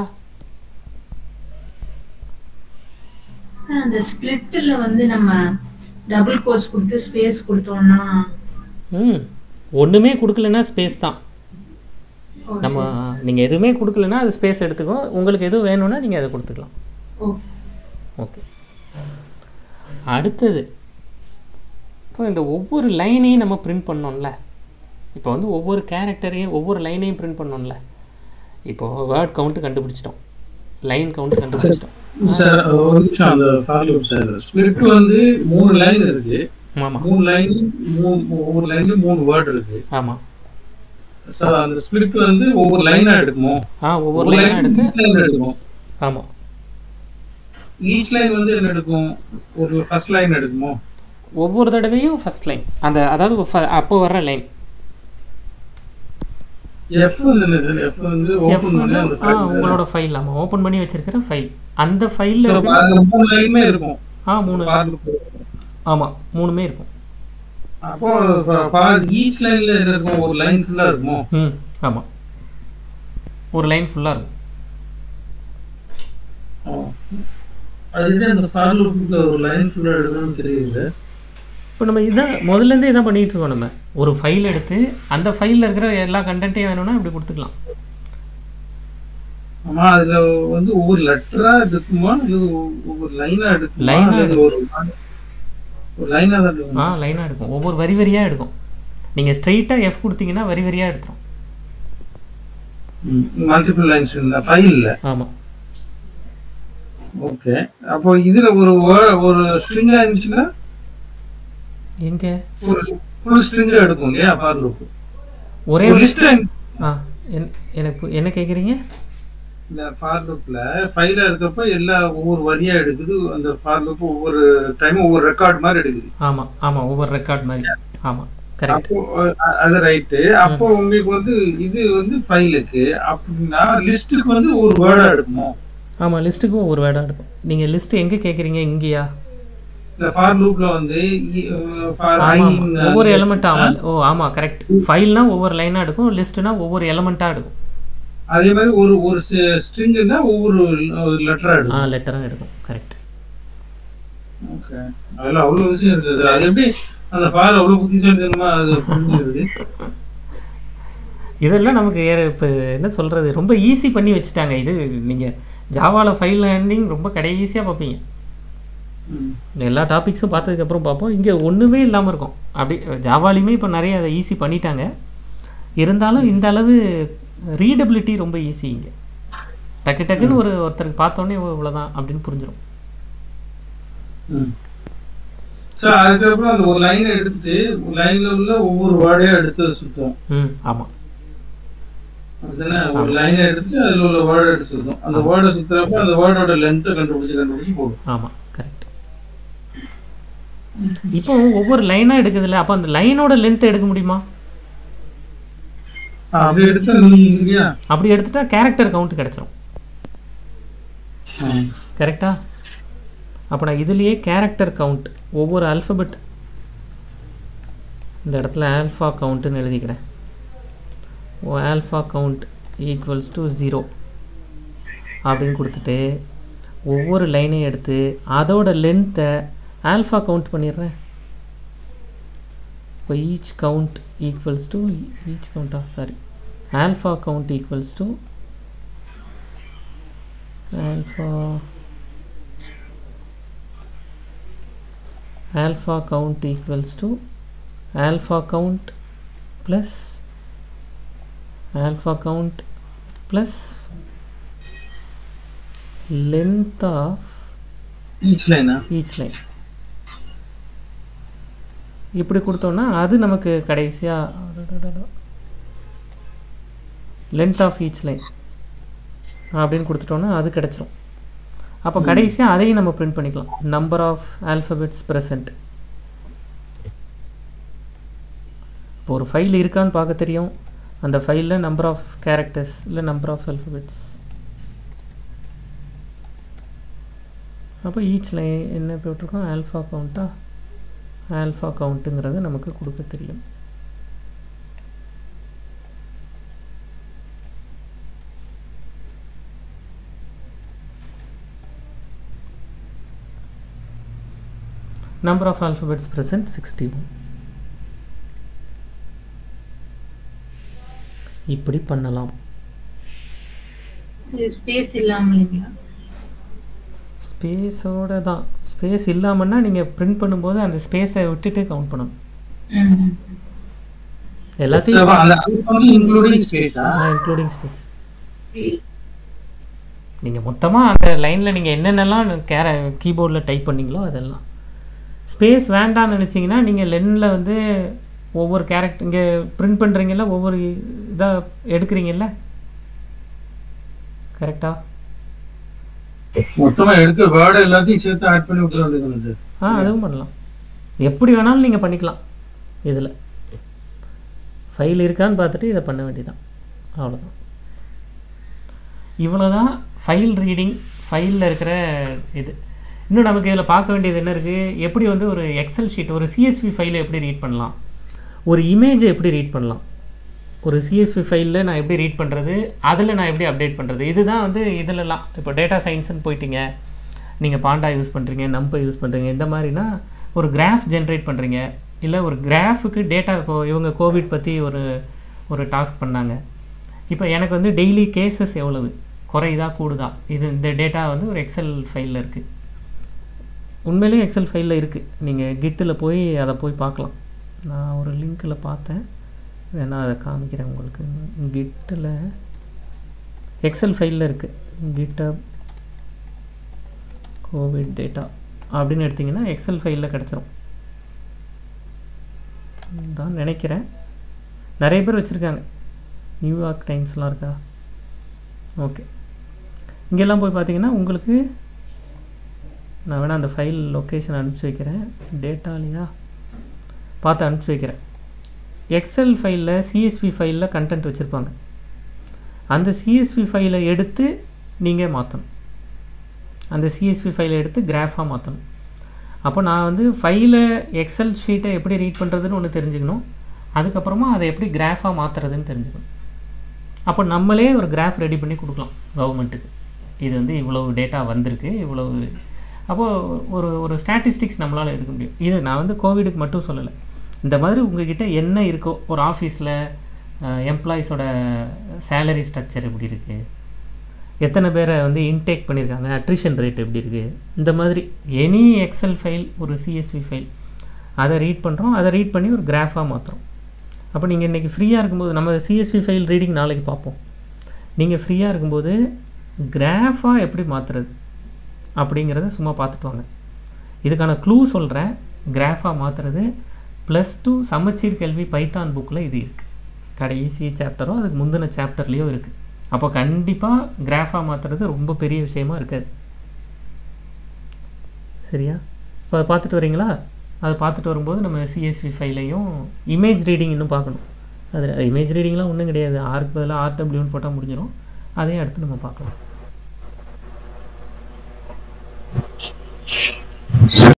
அந்த ஸ்பிளிட்ல வந்து நம்ம டபுள் கோர்ஸ் கொடுத்து ஸ்பேஸ் கொடுத்தோம்னா ம் ஒன்றுமே கொடுக்கலன்னா ஸ்பேஸ் தான் ஓ, நம்ம சரி, நீங்கள் எதுவுமே கொடுக்கலன்னா அது ஸ்பேஸ் எடுத்துக்கும் உங்களுக்கு எதுவும் வேணும்னா நீங்கள் அதை கொடுத்துக்கலாம் ஓ ஓகே அடுத்தது இப்போ இந்த ஒவ்வொரு லைனையும் நம்ம பிரிண்ட் பண்ணோம்ல இப்போ வந்து ஒவ்வொரு கேரக்டரையும் ஒவ்வொரு லைனையும் பிரிண்ட் பண்ணோம்ல இப்போ வேர்ட் கவுண்ட் கண்டுபிடிச்சிட்டோம் லைன் கவுண்ட் கண்டுபிடிச்சிட்டோம் சார் ஒரு நிமிஷம் அந்த ஃபாலோ சார் ஸ்பிரிட் வந்து மூணு லைன் இருக்கு ஆமாம் மூணு லைன் மூணு ஒவ்வொரு லைன்லயும் மூணு வேர்ட் இருக்கு ஆமாம் So, அந்த ஸ்பிரிட் வந்து ஒவ்வொரு லைனா எடுக்குமோ ஆ ஒவ்வொரு லைனாக எடுத்து லைன் எடுக்கும் ஆமாம் ஈச் லைன் வந்து என்ன எடுக்கும் ஒரு ஃபர்ஸ்ட் லைன் எடுக்குமோ ஒவ்வொரு தடவையும் ஃபர்ஸ்ட் லைன் அந்த அதாவது ஃப- அப்போ வர்ற லைன் எஃப் வந்து என்னது எஃப் வந்து எஃப் ஓபன் வந்து பண்ணி அந்த ஆ file உங்களோட ஃபைல் ஆமாம் ஓப்பன் பண்ணி வச்சிருக்கிற ஃபைல் அந்த ஃபைலில் So, இருக்கு அதுல மூணு லைனுமே இருக்கும் ஆ மூணு பாருங்க. ஆமாம் மூணுமே இருக்கும் அப்போ ஈச் லைன்ல என்ன இருக்கும் ஒரு லைன் ஃபுல்லா இருக்குமோ ம் ஆமாம் ஒரு லைன் ஃபுல்லாக இருக்கும் அதுக்கு அந்த ஃபார் லூப்ல ஒரு லைன் ஃபுல்லா எடுக்கணும்னு தெரியுது இப்போ நம்ம இதான் முதல்லேருந்தே இதான் பண்ணிகிட்டு இருக்கோம் நம்ம ஒரு ஃபைல் எடுத்து அந்த ஃபைலில் இருக்கிற எல்லா கண்டென்ட்டையும் வேணும்னா இப்படி கொடுத்துக்கலாம் ஆமா அதுல வந்து ஒவ்வொரு லெட்டரா எடுக்குமா இது ஒவ்வொரு லைனா எடுக்குமா Line ஆ அல்லது ஒரு ஒரு லைனா தான் ஆ எடுக்குமா லைனாக எடுக்கும் ஒவ்வொரு வரி வரியாக எடுக்கும் நீங்கள் ஸ்ட்ரைட்டாக எஃப் கொடுத்தீங்கன்னா வரி வரியாக எடுத்துரும் மல்டிபிள் லைன்ஸ் இந்த ஃபைல்ல ஆமாம் ஓகே அப்போ இதுல ஒரு word- ஒரு ஸ்ட்ரிங்கா இருந்துச்சுன்னா எங்கே ஒரு ஃபுல் ஸ்ட்ரிங் எடுக்கும் இல்லையா ஃபார் லூப் ஒரே ஒரு லிஸ்ட் ஆ என் எனக்கு பு- என்ன கேட்குறீங்க இந்த ஃபார் லூப்ல ஃபைலா இருக்கப்ப எல்லா ஒவ்வொரு வரியா எடுக்குது அந்த ஃபார் லூப் ஒவ்வொரு டைம் ஒவ்வொரு ரெக்கார்ட் மாதிரி எடுக்குது ஆமாம் ஆமாம் ஒவ்வொரு ரெக்கார்ட் மாதிரி ஆமாம் கரெக்ட் அப்போ அ- அது ரைட்டு அப்போ உங்களுக்கு வந்து இது வந்து ஃபைலுக்கு அப்படின்னா லிஸ்ட்டுக்கு வந்து ஒரு வேர்டா எடுக்கணும் ஆமாம் லிஸ்ட்டுக்கும் ஒவ்வொரு வேர்டாக இருக்கும் நீங்கள் லிஸ்ட்டு எங்கே கேட்குறீங்க இங்கேயா இந்த ஃபார் லூப்ல வந்து ஃபார் ஆமாம் ஒவ்வொரு எலமெண்ட்டாக ஆமாம் ஓ ஆமாம் கரெக்ட் ஃபைல்னா ஒவ்வொரு லைனாக எடுக்கும் லிஸ்ட்டுனா ஒவ்வொரு எலமெண்ட்டாக எடுக்கும் அதே மாதிரி ஒரு ஒரு ஸ்ட்ரிங்னா ஒவ்வொரு லெட்டரா ஆ எடுக்கும் லெட்டராக எடுக்கும் கரெக்ட் ஓகே அதெல்லாம் அவ்வளவு விஷயம் இருக்குது அது எப்படி அந்த ஃபார் அவ்வளவு புத்திசாலித்தனமா அது புரிஞ்சுக்கிறது இதெல்லாம் நமக்கு இப்போ என்ன சொல்கிறது ரொம்ப ஈஸி பண்ணி வச்சுட்டாங்க இது நீங்கள் ஜாவாவில் ஃபைல் லேண்டிங் ரொம்ப கடைசியாக பார்ப்பீங்க ம். எல்லா டாபிக்ஸும் பார்த்ததுக்கப்புறம் பார்ப்போம் இங்கே ஒன்றுமே இல்லாமல் இருக்கும் அப்படி ஜாவாலையுமே இப்போ நிறைய அதை ஈஸி பண்ணிட்டாங்க இருந்தாலும் இந்த அளவு ரீடபிலிட்டி ரொம்ப ஈஸி இங்கே டக்கு டக்குன்னு ஒரு ஒருத்தருக்கு பார்த்தோன்னே இவ்வளோதான் அப்படின்னு புரிஞ்சிடும் ஸோ அதுக்கப்புறம் அந்த ஒரு லைனை எடுத்துட்டு ஒரு லைன்ல உள்ள ஒவ்வொரு வேர்டையா எடுத்து சுத்தம் ம் ஆமாம் அதுதானே ஒரு லைனை எடுத்துட்டு அதுல உள்ள வேர்டை எடுத்து சுத்தம் அந்த வேர்டை சுத்துறப்ப அந்த வேர்டோட லென்த்தை கண்டுபிடிச்சு கண்டுபிடிச்சு போடும் ஆமாம் கரெக்ட் இப்போ ஒவ்வொரு லைனாக எடுக்குதுல்ல அப்போ அந்த லைனோட லென்த் எடுக்க முடியுமா ஆ, அப்படி எடுத்தா நீ இல்லையா அப்படி எடுத்துட்டா கேரக்டர் கவுண்ட் கிடச்சிரும் கரெக்டா அப்போ நான் இதுலேயே கேரக்டர் கவுண்ட் ஒவ்வொரு ஆல்ஃபபெட் இந்த இடத்துல ஆல்ஃபா கவுண்ட்டுன்னு எழுதிக்கிறேன் ஓ alpha count equals to zero அப்படின்னு கொடுத்துட்டு ஒவ்வொரு லைனையும் எடுத்து அதோட லென்த்தை ஆல்ஃபா கவுண்ட் பண்ணிடுறேன் இப்போ each count equals to each கவுண்டா sorry alpha count equals to alpha alpha count equals to alpha count plus alpha count plus length of each லைனா each line இப்படி கொடுத்தோன்னா அது நமக்கு கடைசியாக லென்த் ஆஃப் ஈச் லைன் அப்படின்னு கொடுத்துட்டோன்னா அது கிடச்சிரும் அப்போ கடைசியாக அதையும் நம்ம பிரிண்ட் பண்ணிக்கலாம் நம்பர் ஆஃப் ஆல்ஃபபெட்ஸ் ப்ரெசன்ட் இப்போ ஒரு ஃபைல் இருக்கான்னு பார்க்க தெரியும் அந்த ஃபைலில் நம்பர் ஆஃப் கேரக்டர்ஸ் இல்லை நம்பர் ஆஃப் ஆல்ஃபபெட்ஸ் அப்போ ஈச் லைன் என்ன போட்டிருக்கோம் ஆல்ஃபா கவுண்ட்டா ஆல்ஃபா கவுண்ட்டுங்கிறது நமக்கு கொடுக்க தெரியும் number of alphabets present 61 இப்படி பண்ணலாம் இது ஸ்பேஸ் இல்லாம இல்லைங்களா ஸ்பேஸோட தான் ஸ்பேஸ் இல்லாமன்னா நீங்கள் பிரிண்ட் பண்ணும்போது அந்த ஸ்பேஸை விட்டுட்டு கவுண்ட் பண்ணணும் ம். எல்லாத்தையும் இன்க்ளூடிங் ஸ்பேஸா இன்க்ளூடிங் ஸ்பேஸ் நீங்கள் மொத்தமாக அந்த லைனில் நீங்கள் என்னென்னலாம் கேர கீபோர்டில் டைப் பண்ணீங்களோ அதெல்லாம் ஸ்பேஸ் வேண்டாம்னு நினச்சிங்கன்னா நீங்கள் லென்னில் வந்து ஒவ்வொரு கேரக்டர் இங்கே பிரிண்ட் பண்ணுறீங்கல்ல ஒவ்வொரு இதாக எடுக்கிறீங்கல்ல கரெக்டா மொத்தமா எடுக்க வேர்டு எல்லாத்தையும் சேர்த்து ஆட் பண்ணி விட்டுற வேண்டியதுதானே சார் ஆ அதுவும் பண்ணலாம் எப்படி வேணாலும் நீங்கள் பண்ணிக்கலாம் இதில் ஃபைல் இருக்கான்னு பார்த்துட்டு இதை பண்ண வேண்டியதான் அவ்வளோதான் இவ்வளோதான் ஃபைல் ரீடிங் ஃபைலில் இருக்கிற இது இன்னும் நமக்கு இதில் பார்க்க வேண்டியது என்ன இருக்குது எப்படி வந்து ஒரு எக்ஸல் ஷீட் ஒரு சிஎஸ்வி ஃபைலை எப்படி ரீட் பண்ணலாம் ஒரு இமேஜை எப்படி ரீட் பண்ணலாம் ஒரு சிஎஸ்வி ஃபைலில் நான் எப்படி ரீட் பண்ணுறது அதில் நான் எப்படி அப்டேட் பண்ணுறது இதுதான் வந்து இதிலலாம் இப்போ டேட்டா சயின்ஸ்னு போயிட்டீங்க நீங்கள் பாண்டா யூஸ் பண்ணுறீங்க நம்பை யூஸ் பண்ணுறீங்க இந்த மாதிரினா ஒரு கிராஃப் ஜென்ரேட் பண்ணுறீங்க இல்லை ஒரு கிராஃபுக்கு டேட்டா இப்போ இவங்க கோவிட் பற்றி ஒரு ஒரு டாஸ்க் பண்ணாங்க இப்போ எனக்கு வந்து டெய்லி கேசஸ் எவ்வளவு குறையுதா கூடுதா இது இந்த டேட்டா வந்து ஒரு எக்ஸல் ஃபைலில் இருக்குது உண்மையிலேயே எக்ஸல் ஃபைலில் இருக்குது நீங்கள் கிட்டில் போய் அதை போய் பார்க்கலாம் நான் ஒரு லிங்க்கில் பார்த்தேன் வேணா அதை காமிக்கிறேன் உங்களுக்கு கிட்டில் எக்ஸல் ஃபைலில் இருக்குது கிட்டப் கோவிட் டேட்டா அப்படின்னு எடுத்திங்கன்னா எக்ஸல் ஃபைலில் கிடச்சிரும் தான் நினைக்கிறேன் நிறைய பேர் வச்சுருக்காங்க நியூயார்க் டைம்ஸ்லாம் இருக்கா ஓகே இங்கெல்லாம் போய் பார்த்தீங்கன்னா உங்களுக்கு நான் வேணால் அந்த ஃபைல் லொக்கேஷன் அனுப்பிச்சி வைக்கிறேன் டேட்டாலையா பார்த்து அனுப்பிச்சி வைக்கிறேன் எக்ஸல் ஃபைலில் சிஎஸ்வி ஃபைலில் கண்டென்ட் வச்சுருப்பாங்க அந்த சிஎஸ்வி ஃபைலை எடுத்து நீங்கள் மாற்றணும் அந்த சிஎஸ்வி ஃபைலை எடுத்து கிராஃபாக மாற்றணும் அப்போ நான் வந்து ஃபைலை எக்ஸல் ஷீட்டை எப்படி ரீட் பண்ணுறதுன்னு ஒன்று தெரிஞ்சுக்கணும் அதுக்கப்புறமா அதை எப்படி கிராஃபாக மாற்றுறதுன்னு தெரிஞ்சுக்கணும் அப்போ நம்மளே ஒரு கிராஃப் ரெடி பண்ணி கொடுக்கலாம் கவர்மெண்ட்டுக்கு இது வந்து இவ்வளோ டேட்டா வந்திருக்கு இவ்வளோ அப்போது ஒரு ஒரு ஸ்டாட்டிஸ்டிக்ஸ் நம்மளால் எடுக்க முடியும் இது நான் வந்து கோவிடுக்கு மட்டும் சொல்லலை இந்த மாதிரி உங்ககிட்ட என்ன இருக்கோ ஒரு ஆஃபீஸில் எம்ப்ளாயீஸோட சேலரி ஸ்ட்ரக்சர் எப்படி இருக்குது எத்தனை பேரை வந்து இன்டேக் பண்ணியிருக்காங்க அட்ரிஷன் ரேட் எப்படி இருக்குது இந்த மாதிரி எனி எக்ஸல் ஃபைல் ஒரு சிஎஸ்வி ஃபைல் அதை ரீட் பண்ணுறோம் அதை ரீட் பண்ணி ஒரு கிராஃபாக மாற்றுறோம் அப்போ நீங்கள் இன்றைக்கி ஃப்ரீயாக இருக்கும்போது நம்ம சிஎஸ்வி ஃபைல் ரீடிங் நாளைக்கு பார்ப்போம் நீங்கள் ஃப்ரீயாக இருக்கும்போது கிராஃபாக எப்படி மாற்றுறது அப்படிங்கிறத சும்மா பார்த்துட்டு வாங்க இதுக்கான க்ளூ சொல்கிறேன் கிராஃபாக மாற்றுறது ப்ளஸ் டூ சமச்சீர் கல்வி பைத்தான் புக்கில் இது இருக்குது கடைசி சாப்டரோ அதுக்கு முந்தின சாப்டர்லேயோ இருக்குது அப்போ கண்டிப்பாக கிராஃபாக மாற்றுறது ரொம்ப பெரிய விஷயமா இருக்காது சரியா இப்போ பார்த்துட்டு வரீங்களா அதை பார்த்துட்டு வரும்போது நம்ம சிஎஸ்வி ஃபைலையும் இமேஜ் ரீடிங் இன்னும் பார்க்கணும் அது இமேஜ் ரீடிங்லாம் ஒன்றும் கிடையாது ஆருக்கு பதிலாக ஆர்டபிள்யூன்னு போட்டால் முடிஞ்சிடும் அதையும் அடுத்து நம்ம பார்க்கலாம்